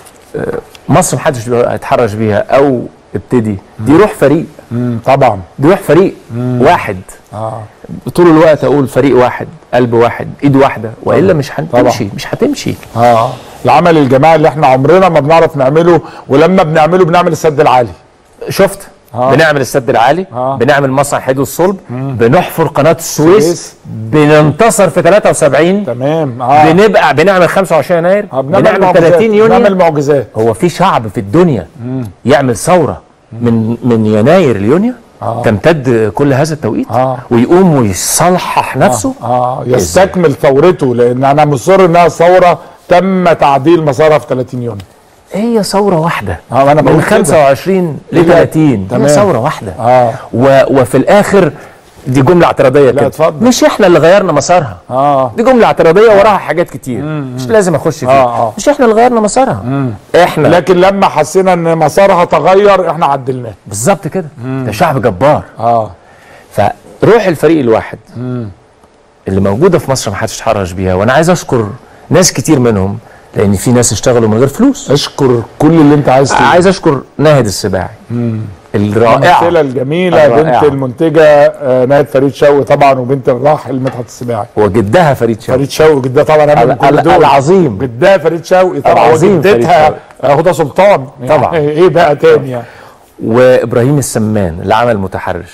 مصر محدش هيتحرش بيها او ابتدي دي روح فريق مم، طبعا دي روح فريق واحد اه طول الوقت اقول فريق واحد قلب واحد ايد واحده والا مش هتمشي مش هتمشي اه العمل الجماعي اللي احنا عمرنا ما بنعرف نعمله ولما بنعمله بنعمل السد العالي شفت آه. بنعمل السد العالي آه. بنعمل مصنع حدو الصلب بنحفر قناه السويس السويس. بننتصر في 73 تمام اه بنبقى بنعمل 25 يناير آه، بنعمل معجزات. 30 يونيو بنعمل معجزات هو في شعب في الدنيا يعمل ثوره من من يناير ليونيو آه. تمتد كل هذا التوقيت آه. ويقوم ويصلحح نفسه اه يستكمل ثورته لان انا مصر انها ثوره تم تعديل مسارها في 30 يوم هي ثوره واحده آه، أنا بقول من كده. 25 ل لا، 30 تمام. هي ثوره واحده اه و... وفي الاخر دي جمله اعتراضيه كده اتفضل. مش احنا اللي غيرنا مسارها اه دي جمله اعتراضيه وراها حاجات كتير مش لازم اخش فيها آه، آه. مش احنا اللي غيرنا مسارها احنا لكن لما حسينا ان مسارها تغير احنا عدلناه بالظبط كده ده شعب جبار اه فروح الفريق الواحد اللي موجوده في مصر ما حدش اتحرش بيها وانا عايز اشكر ناس كتير منهم لان في ناس اشتغلوا من غير فلوس اشكر كل اللي انت عايز تقوله. عايز اشكر ناهد السباعي الرائعه الممثله الجميله الرائعة. بنت المنتجه آه، ناهد فريد شوقي طبعا وبنت الراحل مدحت السباعي وجدها فريد شوقي فريد شوقي جدها طبعا اهم من ال- كل ال- دول العظيم. جدها فريد شوقي طبعا العظيم فريد وجدتها شوقي. هدى سلطان يعني طبعا. ايه بقى تاني يعني وابراهيم السمان اللي عمل متحرش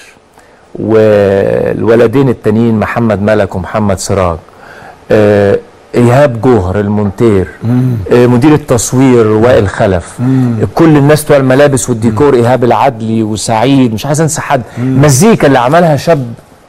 والولدين التانيين محمد ملك ومحمد سراج آه ايهاب جوهر المونتير آه مدير التصوير وائل خلف كل الناس بتوع الملابس والديكور ايهاب العدلي وسعيد مش عايز انسى حد مزيكا اللي عملها شاب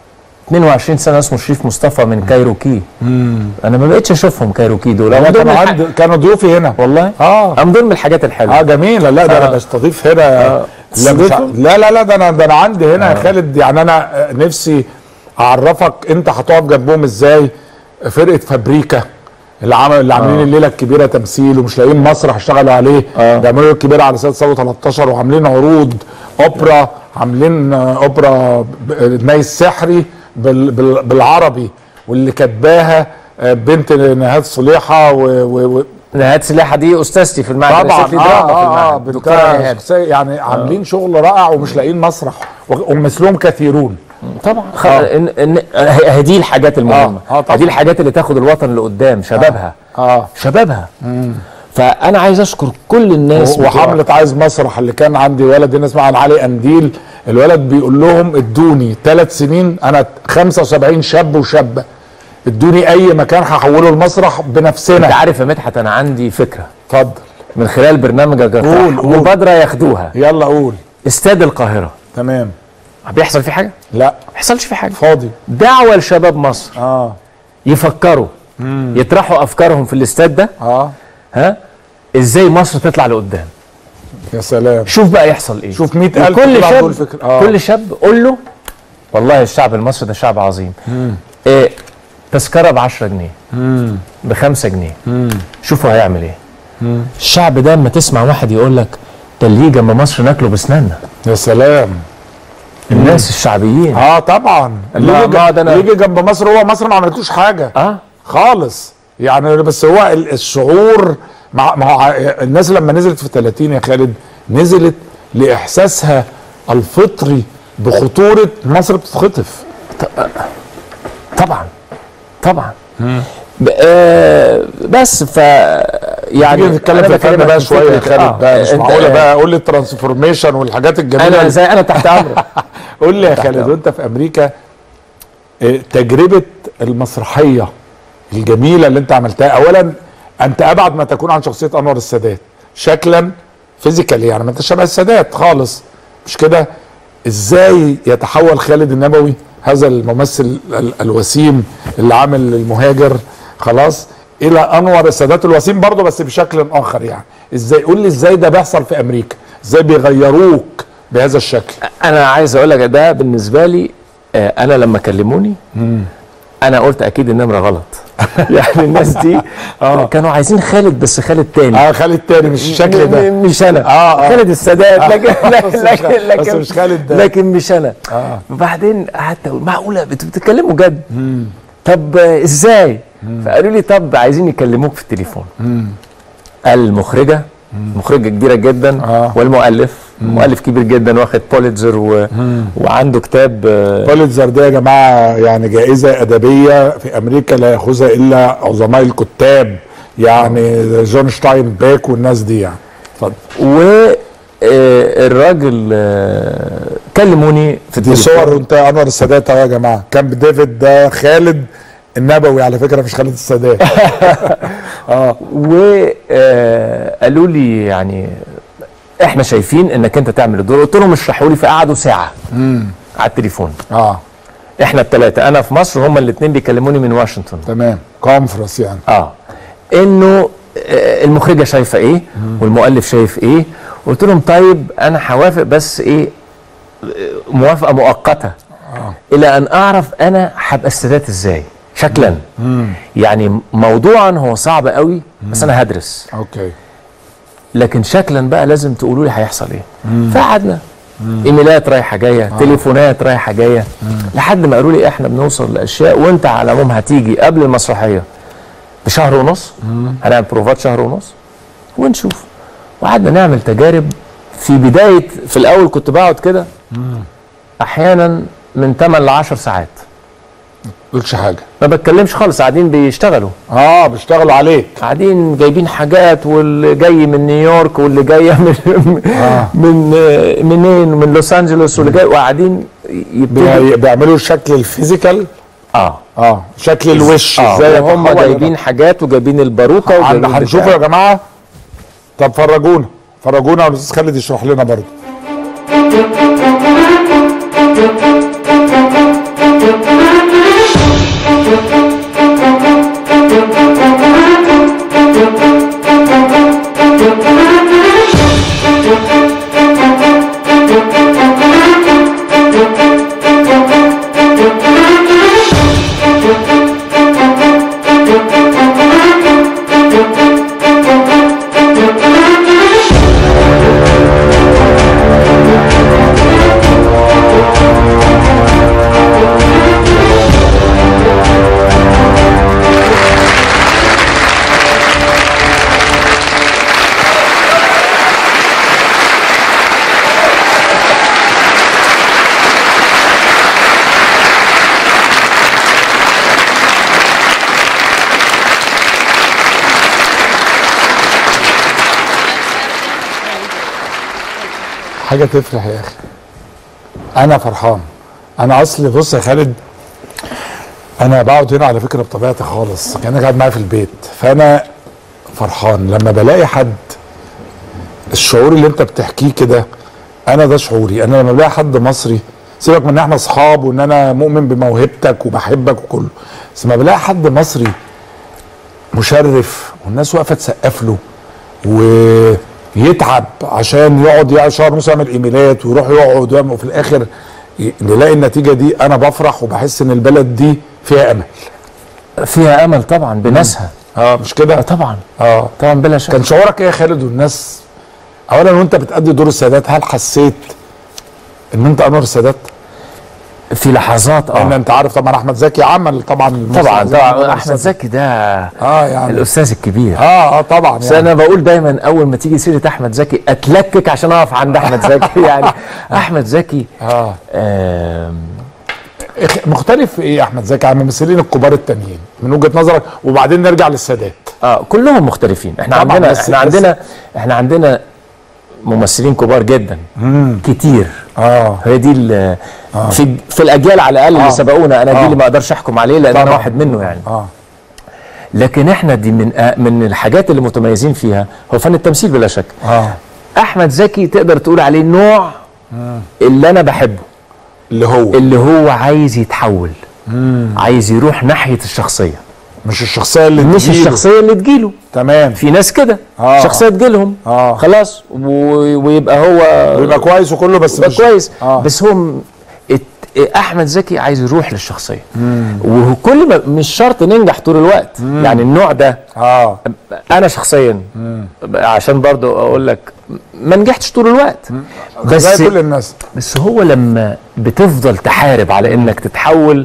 22 سنه اسمه شريف مصطفى من كايروكي انا ما بقتش اشوفهم كايروكي دول انا أنا دول كانوا من الح- عند كانوا ضيوفي هنا والله اه ام دول من الحاجات الحلوه اه جميله لا ده انا آه. بستضيف هنا لا, مش ع- تستضيفهم؟ لا لا لا ده انا ده انا عندي هنا يا خالد يعني انا آه، نفسي اعرفك انت هتقف جنبهم ازاي فرقه فابريكا اللي عمل اللي عاملين الليله الكبيره تمثيل ومش لاقيين مسرح اشتغلوا عليه آه. بيعملوا الكبيره على سيد صاوي 13 وعاملين عروض اوبرا عاملين آه، اوبرا ب- الناي السحري بال بال بالعربي واللي كاتباها آه، بنت نهاد صليحه و, و, و نهاد سلاحه دي استاذتي في المعهد طبعا رئيسة لي اه دراما في اه, آه المعهد دكتوره بتاع نهاد شخصية يعني عاملين شغل رائع ومش لاقيين مسرح و- ومثلهم كثيرون طبعا خ... إن... إن... ه- هدي الحاجات المهمه آه، آه، طبعا. هدي الحاجات اللي تاخد الوطن لقدام شبابها اه شبابها فانا عايز اشكر كل الناس و- وحمله عايز مسرح اللي كان عندي ولد هنا اسمه علي قنديل الولد بيقول لهم ادوني ثلاث سنين انا 75 شاب وشابه ادوني اي مكان هحوله المسرح انت بنفسنا عارف يا مدحت انا عندي فكره اتفضل من خلال برنامجك قول، قول قول. مبادره ياخدوها يلا قول استاد القاهره تمام بيحصل فيه حاجه؟ لا ما بيحصلش فيه حاجه فاضي دعوه لشباب مصر اه يفكروا يطرحوا افكارهم في الاستاد ده اه ها ازاي مصر تطلع لقدام يا سلام شوف بقى يحصل ايه شوف 100,000 كل طلع شاب دول فكرة. آه. كل شاب قول له والله الشعب المصري ده شعب عظيم إيه تذكره ب 10 جنيه ب 5 جنيه شوفوا هيعمل ايه الشعب ده اما تسمع واحد يقول لك ده اللي يجي جنب مصر ناكله بسناننا يا سلام الناس الشعبيين اه طبعا اللي ما- يجي, ما ده أنا- يجي جنب مصر هو مصر ما عملتوش حاجه اه خالص يعني بس هو ال- الشعور مع, مع الناس لما نزلت في 30 يا خالد نزلت لاحساسها الفطري بخطوره مصر بتتخطف طبعا طبعا ب- آه بس ف يعني تيجي نتكلم أنا في الفن بكلمك بقى في شويه يا فكرة- خالد آه، بقى مش أنت- معقوله آه، بقى قول لي الترانسفورميشن والحاجات الجميله انا اللي- زي انا تحت امرك قول لي يا تحت خالد أمرك. وانت في امريكا آه، تجربه المسرحيه الجميله اللي انت عملتها اولا انت ابعد ما تكون عن شخصيه انور السادات شكلا فيزيكالي يعني ما انت شبه السادات خالص مش كده ازاي يتحول خالد النبوي هذا الممثل ال- الوسيم اللي عامل المهاجر خلاص الى انور السادات الوسيم برضه بس بشكل اخر يعني ازاي قول لي ازاي ده بيحصل في امريكا ازاي بيغيروك بهذا الشكل انا عايز اقول لك ده بالنسبه لي آه، انا لما كلموني انا قلت اكيد النمره غلط يعني الناس دي آه. كانوا عايزين خالد بس خالد تاني اه خالد تاني مش الشكل م- ده م- مش انا آه، آه. خالد السادات آه. لكن بس مش لكن خالد- بس لكن مش خالد ده. لكن مش انا آه. وبعدين قعدت اقول معقوله انتوا بتتكلموا جد طب آه، ازاي فقالوا لي طب عايزين يكلموك في التليفون المخرجه مخرجه كبيره جدا آه. والمؤلف مؤلف كبير جدا واخد بوليتزر و... وعنده كتاب آه، بوليتزر ده يا جماعه يعني جائزه ادبيه في امريكا لا ياخذها الا عظماء الكتاب يعني جون شتاين باك والناس دي يعني اتفضل والراجل كلموني في دي التليفون صور وانت انور السادات اهو يا جماعه كامب ديفيد ده خالد النبوي على فكره مش خالد السادات وقالوا لي يعني احنا شايفين انك انت تعمل الدور قلت لهم اشرحوا لي فقعدوا ساعه على التليفون اه احنا الثلاثه انا في مصر هما الاثنين بيكلموني من واشنطن تمام كونفرنس يعني اه انه آه، المخرجه شايفه ايه والمؤلف شايف ايه قلت لهم طيب انا هوافق بس ايه آه، موافقه مؤقته الى ان اعرف انا هبقى السادات ازاي شكلا يعني موضوعا هو صعب قوي بس انا هدرس اوكي لكن شكلا بقى لازم تقولوا لي هيحصل ايه فقعدنا ايميلات رايحه جايه آه. تليفونات رايحه جايه لحد ما قالوا لي احنا بنوصل لاشياء وانت على العموم هتيجي قبل المسرحيه بشهر ونص هنعمل بروفات شهر ونص ونشوف وقعدنا نعمل تجارب في بدايه في الاول كنت بقعد كده احيانا من 8 ل 10 ساعات قلتش حاجه ما بتكلمش خالص قاعدين بيشتغلوا اه بيشتغلوا عليك قاعدين جايبين حاجات واللي جاي من نيويورك واللي جايه من آه. من آه، منين من لوس انجلوس واللي جاي وقاعدين يبتدوا بي- بيعملوا الشكل الفيزيكال اه اه شكل الوش اه ازاي هم يتحول جايبين حاجات وجايبين الباروكه عند وجايبين هنشوفه بتاع. يا جماعه طب فرجونا فرجونا والاستاذ خالد يشرح لنا برضه حاجه تفرح يا اخي انا فرحان انا اصلي بص يا خالد انا بقعد هنا على فكره بطبيعتي خالص كانك قاعد معايا في البيت فانا فرحان لما بلاقي حد الشعور اللي انت بتحكيه كده انا ده شعوري انا لما بلاقي حد مصري سيبك من ان احنا اصحاب وان انا مؤمن بموهبتك وبحبك وكله بس لما بلاقي حد مصري مشرف والناس واقفه تسقف له ويتعب عشان يقعد يقعد شهر ونص يعمل ايميلات ويروح يقعد ويعمل وفي الاخر ي- نلاقي النتيجه دي انا بفرح وبحس ان البلد دي فيها امل فيها امل طبعا بناسها اه مش آه كده طبعا اه طبعا بلا شك كان شعورك ايه يا خالد والناس اولا وانت بتأدي دور السادات هل حسيت ان انت انور السادات؟ في لحظات لان اه انت عارف طبعا احمد زكي عمل طبعا المسرح طبعا زي أنور طبعا احمد السادات. زكي ده اه يعني الاستاذ الكبير اه اه طبعا بس يعني انا بقول دايما اول ما تيجي سيره احمد زكي اتلكك عشان اقف عند احمد زكي يعني احمد زكي اه آم، إخ- مختلف في ايه يا احمد زكي عن الممثلين الكبار التانيين من وجهه نظرك وبعدين نرجع للسادات اه كلهم مختلفين احنا طبعاً، عندنا بس- احنا بس- عندنا احنا عندنا ممثلين كبار جدا كتير اه هي دي ال- في في الاجيال على الاقل آه. اللي سبقونا انا آه. جيلي ما اقدرش احكم عليه لان انا طبعاً. واحد منه يعني اه لكن احنا دي من آه من الحاجات اللي متميزين فيها هو فن التمثيل بلا شك اه احمد زكي تقدر تقول عليه النوع اللي انا بحبه اللي هو اللي هو عايز يتحول عايز يروح ناحيه الشخصيه مش الشخصيه اللي مش تجيله. الشخصيه اللي تجيله تمام في ناس كده آه. شخصيه تجيلهم آه. خلاص و- ويبقى هو ويبقى كويس وكله بس يبقى مش كويس آه. بس هو م- ات- احمد زكي عايز يروح للشخصيه وكل ما مش شرط ننجح طول الوقت يعني النوع ده اه انا شخصيا عشان برضو اقول لك ما نجحتش طول الوقت بس زي كل الناس بس هو لما بتفضل تحارب على انك تتحول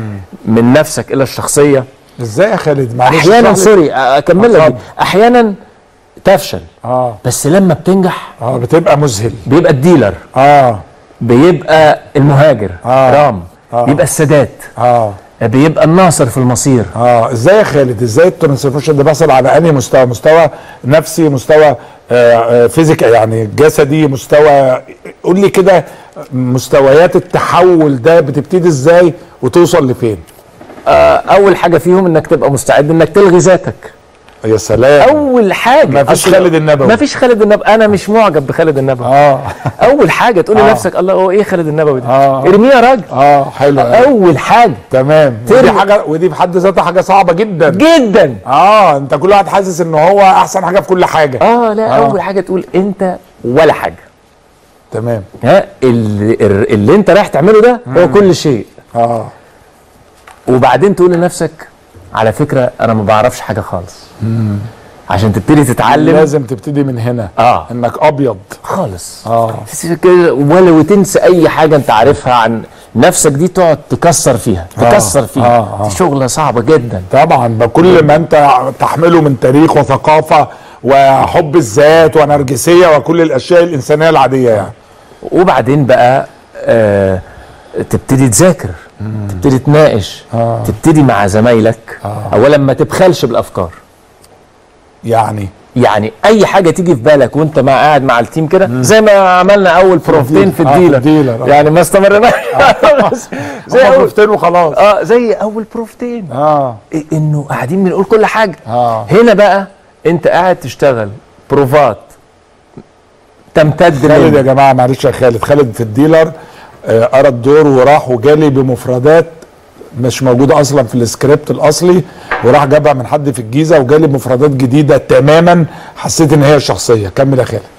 من نفسك الى الشخصيه ازاي يا خالد معلش احيانا اشرح لي. سوري اكمل لك اتفضل. دي. احيانا تفشل اه بس لما بتنجح اه بتبقى مذهل بيبقى الديلر اه بيبقى المهاجر آه. رام آه. بيبقى السادات اه بيبقى الناصر في المصير اه ازاي يا خالد ازاي الترانسفورميشن ده بيحصل على انهي مستوى مستوى نفسي مستوى آه آه فيزيك يعني جسدي مستوى قول لي كده مستويات التحول ده بتبتدي ازاي وتوصل لفين آه، اول حاجه فيهم انك تبقى مستعد انك تلغي ذاتك يا سلام اول حاجه ما فيش أصل- خالد النبوي. ما فيش خالد النبوي انا مش معجب بخالد النبوي اه اول حاجه تقول آه. لنفسك الله هو ايه خالد النبوي ده آه. ارميه يا راجل اه حلو أوي. اول حاجه تمام ودي ترمي. حاجه ودي بحد ذاتها حاجه صعبه جدا جدا اه انت كل واحد حاسس ان هو احسن حاجه في كل حاجه اه لا آه. اول حاجه تقول انت ولا حاجه تمام ها اللي, اللي انت رايح تعمله ده هو كل شيء اه وبعدين تقول لنفسك على فكره انا ما بعرفش حاجه خالص عشان تبتدي تتعلم لازم تبتدي من هنا اه انك ابيض خالص اه كده ولا وتنسى اي حاجه انت عارفها عن نفسك دي تقعد تكسر فيها تكسر فيها آه، آه. دي شغله صعبه جدا طبعا ما كل ما انت تحمله من تاريخ وثقافه وحب الذات ونرجسيه وكل الاشياء الانسانيه العاديه يعني وبعدين بقى آه تبتدي تذاكر تبتدي تناقش آه. تبتدي مع زمايلك اولا ما تبخلش بالافكار يعني يعني اي حاجه تيجي في بالك وانت مع قاعد مع التيم كده زي ما عملنا اول بروفتين في آه، في الديلر الديلر، آه. يعني ما استمرناش بس زي هم اول بروفتين وخلاص اه زي اول بروفتين اه إيه انه قاعدين بنقول كل حاجه آه. هنا بقى انت قاعد تشتغل بروفات تمتد خالد يا من جماعه معلش يا خالد خالد في الديلر آه، قرا الدور وراح وجالي بمفردات مش موجوده اصلا في السكريبت الاصلي وراح جابها من حد في الجيزه وجالي بمفردات جديده تماما حسيت ان هي الشخصيه كمل يا خالد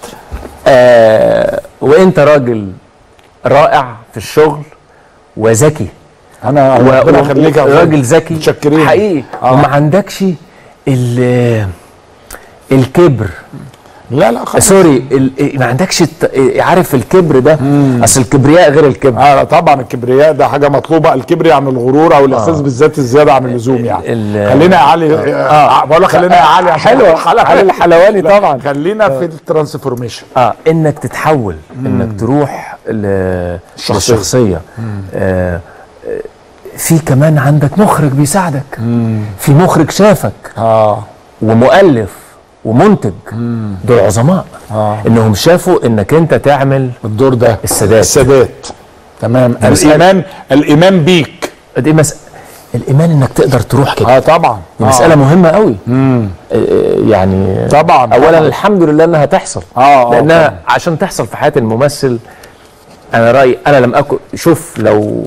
آه وانت راجل رائع في الشغل وذكي انا و- ربنا و- يخليك يا خالد. راجل ذكي متشكرين حقيقي آه. وما عندكش ال الكبر لا لا خالص سوري ال- ما عندكش الت- عارف الكبر ده اصل الكبرياء غير الكبر آه طبعا الكبرياء ده حاجه مطلوبه الكبرياء عن الغرور او الاحساس آه. بالذات الزياده عن اللزوم يعني ال- خلينا يا علي آه. بقول لك خلينا يا علي عشان حلوة. الحلقة- علي الحلواني لا، طبعا. خلينا في الترانسفورميشن اه انك تتحول انك تروح ل- الشخصية. للشخصيه آه آه، في كمان عندك مخرج بيساعدك في مخرج شافك اه ومؤلف ومنتج دول عظماء آه. انهم شافوا انك انت تعمل الدور ده السادات. السادات تمام مسألة- الايمان الايمان بيك دي مس... الايمان انك تقدر تروح كده اه طبعا دي مساله آه. مهمه قوي آه، يعني طبعا اولا طبعاً. الحمد لله انها تحصل آه، آه، لانها طبعاً. عشان تحصل في حياه الممثل انا رايي انا لم اكن شوف لو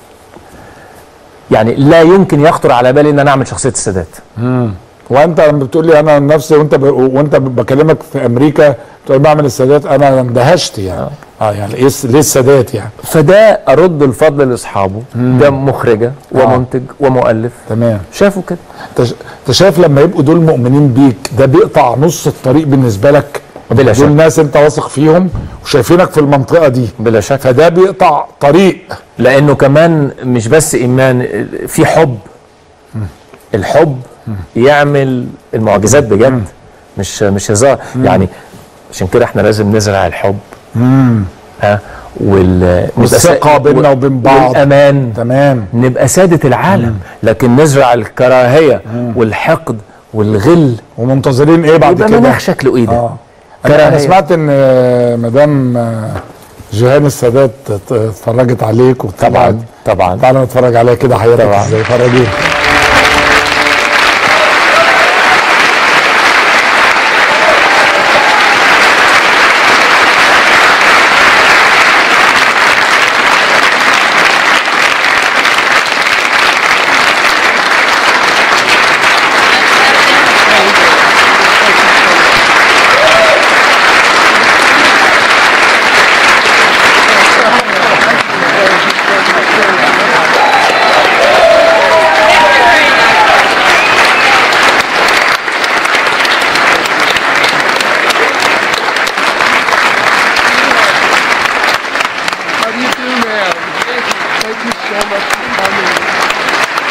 يعني لا يمكن يخطر على بالي ان انا اعمل شخصيه السادات وانت لما بتقول لي انا نفسي وانت ب... وانت بكلمك في امريكا بتقول بعمل السادات انا اندهشت يعني اه يعني ايه الس- ليه السادات يعني فده ارد الفضل لاصحابه ده مخرجه ومنتج ومؤلف تمام شافوا كده انت ش- انت شايف لما يبقوا دول مؤمنين بيك ده بيقطع نص الطريق بالنسبه لك بلا شك. دول ناس انت واثق فيهم وشايفينك في المنطقه دي بلا شك فده بيقطع طريق لانه كمان مش بس ايمان في حب الحب يعمل المعجزات بجد مش مش هزار يعني عشان كده احنا لازم نزرع الحب ها وال نبقى والثقة سا- بيننا و- وبين بعض. والامان تمام نبقى سادة العالم لكن نزرع الكراهية والحقد والغل ومنتظرين ايه بعد يبقى كده مناخ شكله ايه ده؟ اه انا أنا كراهية. سمعت ان آه، مدام آه، جيهان السادات ات- اتفرجت عليك وطبعا طبعا طبعا تعالى نتفرج عليها كده حياتك طبعا. ازاي فرجينا How do you do, man? Thank you. Thank you so much for coming.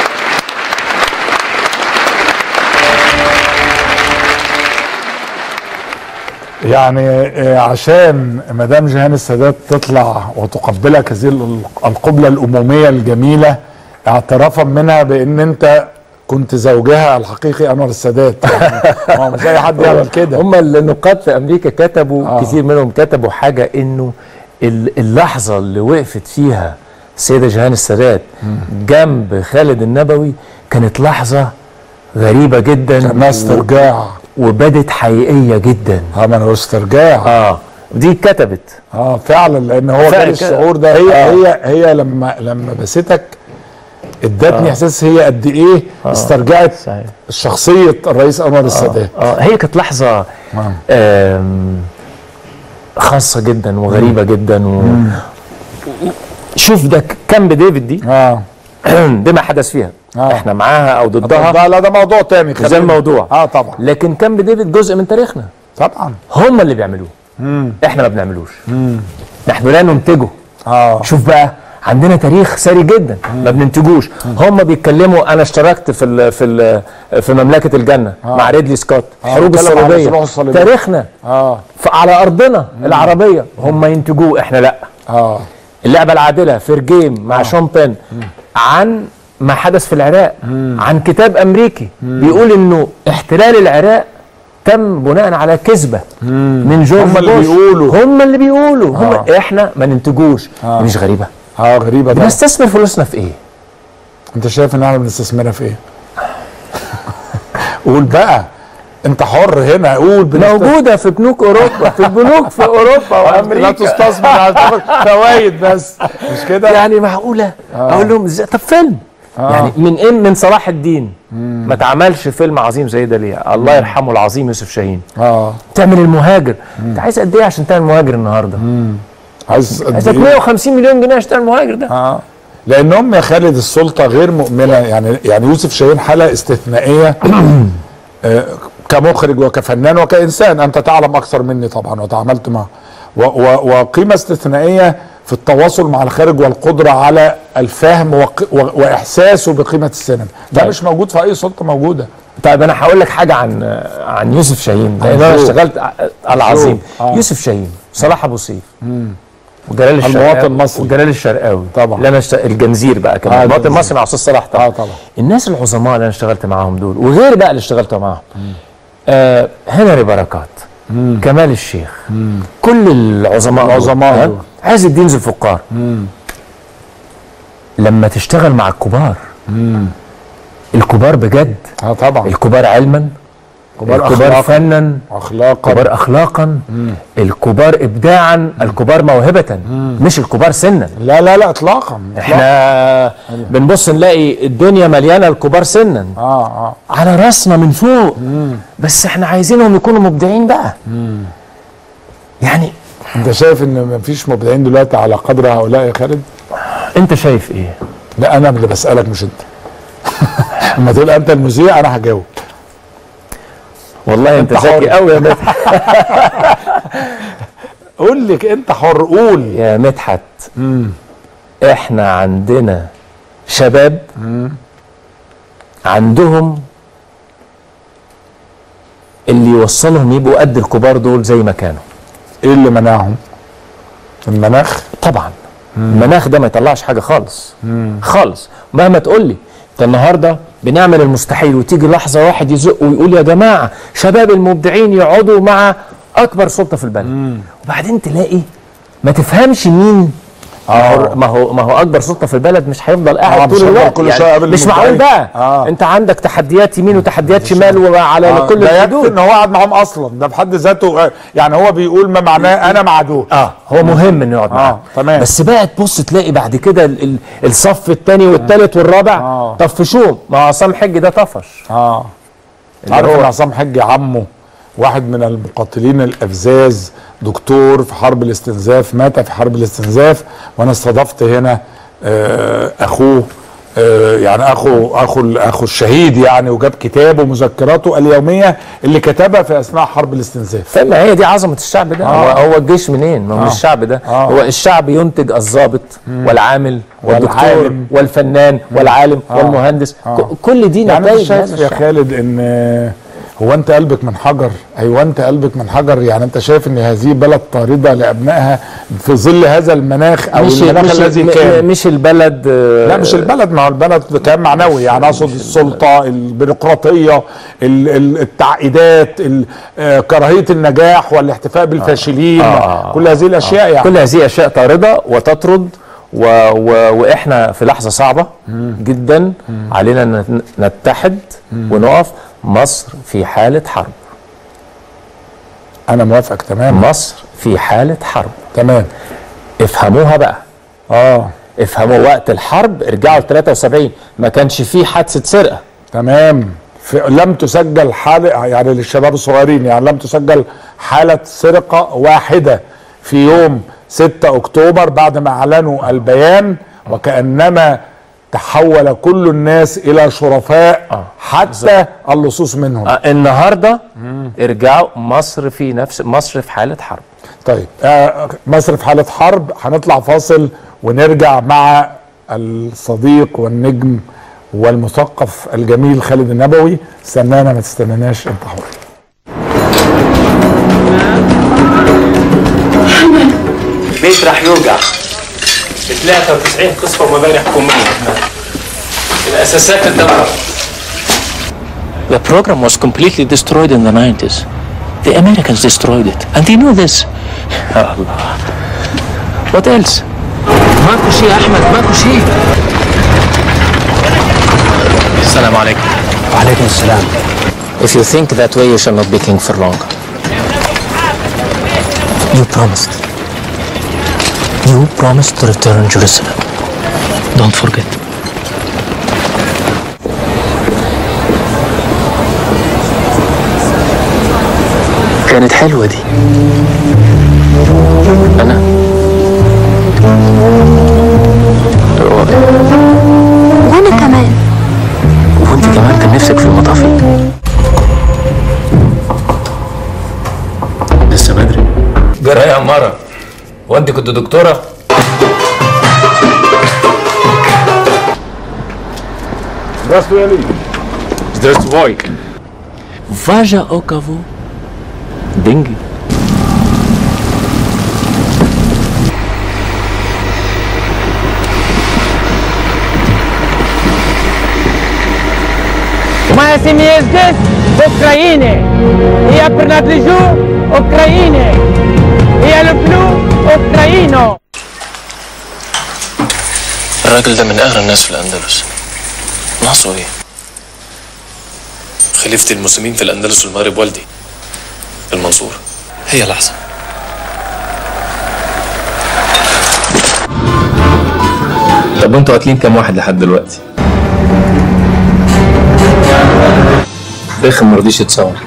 يعني آه، عشان مدام جيهان السادات تطلع وتقبلك هذه ال- القبلة الأمومية الجميلة اعترافا منها بأن أنت كنت زوجها الحقيقي أنور السادات يعني هو مش أي حد يعمل كده هم النقاد في امريكا كتبوا آه. آه. كتير منهم كتبوا حاجه انه ال- اللحظه اللي وقفت فيها السيده جيهان السادات جنب خالد النبوي كانت لحظه غريبه جدا كانها استرجاع وبدت حقيقيه جدا اه ما أنا استرجاع اه دي اتكتبت اه فعلا لان هو فعلا كان كده. الشعور ده هي آه. هي هي لما لما بستك ادتني احساس هي قد ايه استرجعت صحيح. شخصيه الرئيس انور السادات اه هي كانت لحظه آه. آم، خاصه جدا وغريبه جدا و... شوف ده ك- كامب ديفيد دي اه بما حدث فيها آه. احنا معاها او ضدها لا لا ده موضوع تاني زي خلينا- الموضوع اه طبعا لكن كامب ديفيد جزء من تاريخنا طبعا هم اللي بيعملوه احنا ما بنعملوش نحن لا ننتجه اه شوف بقى عندنا تاريخ ثري جدا ما بننتجوش هم بيتكلموا انا اشتركت في ال في ال في مملكه الجنه آه. مع ريدلي سكوت آه، الحروب بيتكلم عن الصليبيه الحروب الصليبية. تاريخنا اه ف- على ارضنا العربيه هم ينتجوه احنا لا اه اللعبه العادله فير جيم مع شون بين عن ما حدث في العراق عن كتاب امريكي بيقول انه احتلال العراق تم بناء على كذبه من جورج هم اللي بوش. بيقولوا. هم اللي بيقولوا هم آه. احنا ما ننتجوش آه. دي مش غريبه اه غريبه ده بنستثمر فلوسنا في ايه انت شايف ان احنا بنستثمرها في ايه؟ قول بقى انت حر هنا قول بنستثمر موجوده في بنوك اوروبا في البنوك في اوروبا لا وامريكا تستثمر هتاخد فوائد بس مش كده؟ يعني معقوله اقول لهم ازاي طب فيلم يعني من ايه من صلاح الدين ما اتعملش فيلم عظيم زي ده ليه الله يرحمه العظيم يوسف شاهين اه تعمل المهاجر انت عايز قد ايه عشان تعمل مهاجر النهارده عايز قد عايزك إيه؟ 150 مليون جنيه عشان تعمل مهاجر ده اه لانهم يا خالد السلطه غير مؤمنه يعني يعني يوسف شاهين حاله استثنائيه آه، كمخرج وكفنان وكانسان انت تعلم اكثر مني طبعا وتعاملت معه و- و- وقيمه استثنائيه في التواصل مع الخارج والقدره على الفهم وق- و- واحساسه بقيمه السينما ده طيب. مش موجود في اي سلطه موجوده طيب انا هقول لك حاجه عن عن يوسف شاهين لان انا شوف. اشتغلت ع- العظيم آه. يوسف شاهين صلاح ابو سيف وجلال الشرقاوي المواطن المصري. وجلال الشرقاوي طبعا. اللي انا اشت... الجنزير بقى كمان آه، المواطن الجنزير. المصري مع استاذ صلاح طبعا اه طبعا الناس العظماء اللي انا اشتغلت معاهم دول وغير بقى اللي اشتغلت معاهم آه هنري بركات كمال الشيخ كل العظماء العظماء دول. ها؟ دول. عز الدين ذو الفقار لما تشتغل مع الكبار الكبار بجد اه طبعا الكبار علما كبار الكبار أخلاقاً. فنا اخلاقا الكبار اخلاقا الكبار ابداعا الكبار موهبه مش الكبار سنا لا لا لا اطلاقا إطلاقاً. احنا بنبص نلاقي الدنيا مليانه الكبار سنا اه اه على راسنا من فوق بس احنا عايزينهم يكونوا مبدعين بقى يعني انت شايف ان مفيش مبدعين دلوقتي على قدر هؤلاء يا خالد؟ انت شايف ايه لا انا اللي بسالك مش انت لما تبقى انت المذيع انا هجاوب والله انت أنت حر. ذكي قوي يا مدحت قول لك انت حر قول يا مدحت احنا عندنا شباب عندهم اللي يوصلهم يبقوا قد الكبار دول زي ما كانوا ايه اللي منعهم؟ المناخ طبعا المناخ ده ما يطلعش حاجه خالص خالص مهما تقول لي انت النهارده بنعمل المستحيل وتيجي لحظه واحد يزق ويقول يا جماعه شباب المبدعين يقعدوا مع اكبر سلطه في البلد وبعدين تلاقي ما تفهمش مين ما هو ما هو ما هو اكبر سلطه في البلد مش هيفضل قاعد آه، طول مش هيفضل الوقت كل شوية قبل مش معقول المبدعين. بقى آه. انت عندك تحديات يمين وتحديات شمال وعلى آه، كل ده يكفي الحدود ان هو قاعد معاهم اصلا ده بحد ذاته آه، يعني هو بيقول ما معناه انا مع دول اه هو مهم انه يقعد معاه تمام. بس بقى تبص تلاقي بعد كده ال- ال- الصف الثاني والثالث والرابع آه. طفشوهم ما هو عصام حجي ده طفش اه اللي عارف هو- ان عصام حجي عمه واحد من المقاتلين الافزاز دكتور في حرب الاستنزاف مات في حرب الاستنزاف وانا استضفت هنا آه، اخوه آه، يعني اخو اخو اخو الشهيد يعني وجاب كتابه ومذكراته اليوميه اللي كتبها في اثناء حرب الاستنزاف فما هي دي عظمه الشعب ده آه. هو هو الجيش منين ما هو آه. مش الشعب ده آه. هو الشعب ينتج الضابط والعامل والدكتور والعالم. والفنان والعالم آه. والمهندس آه. ك- كل دي يعني انت نتائج شايف هذا يا الشعب خالد ان آه، هو انت قلبك من حجر ايوه انت قلبك من حجر يعني انت شايف ان هذه بلد طارده لابنائها في ظل هذا المناخ او مش المناخ مش, الذي م- كان مش البلد آه، لا مش البلد ما هو البلد كان معنوي يعني اقصد السلطه البيروقراطيه ال- ال- التعقيدات ال- آه، كراهيه النجاح والاحتفاء بالفاشلين آه. كل هذه الاشياء يعني كل هذه اشياء طارده وتطرد و... و... واحنا في لحظه صعبه جدا علينا ان نتحد ونقف مصر في حاله حرب انا موافقك تماما مصر في حاله حرب تمام افهموها بقى اه افهموا وقت الحرب ارجعوا ل 73 ما كانش فيه حادثه سرقه تمام في لم تسجل حالة يعني للشباب الصغيرين يعني لم تسجل حالة سرقة واحدة في يوم 6 أكتوبر بعد ما أعلنوا البيان وكأنما تحول كل الناس إلى شرفاء حتى اللصوص منهم آه النهارده ارجعوا مصر في نفس مصر في حاله حرب طيب آه مصر في حالة حرب هنطلع فاصل ونرجع مع الصديق والنجم والمثقف الجميل خالد النبوي استنانا ما تستناناش انت حر البيت راح يوقع ب 93 قصفة ومباني حكومية الأساسات اتدمرت The program was completely destroyed in the 90s. The Americans destroyed it, and they knew this. Allah. What else? ماكو شيء يا احمد ماكو شيء السلام عليكم. وعليكم السلام If you think that way, you shall not be king for long. You promised. You promised to return Jerusalem. Don't forget. كانت حلوة دي أنا وانا كمان وأنت كمان كان نفسك في المطافي لسه بدري جرى يا عماره هو انت كنت دكتوره Здравствуй. Важа о кого? Деньги. Моя семья здесь, в Украине. И я принадлежу Украине. И я люблю Украину. الراجل ده من أغنى الناس في الأندلس ناقصه إيه؟ خليفة المسلمين في الأندلس والمغرب والدي المنصور هي لحظة طب انتوا قاتلين كام واحد لحد دلوقتي؟ رخم مرضيش يتصور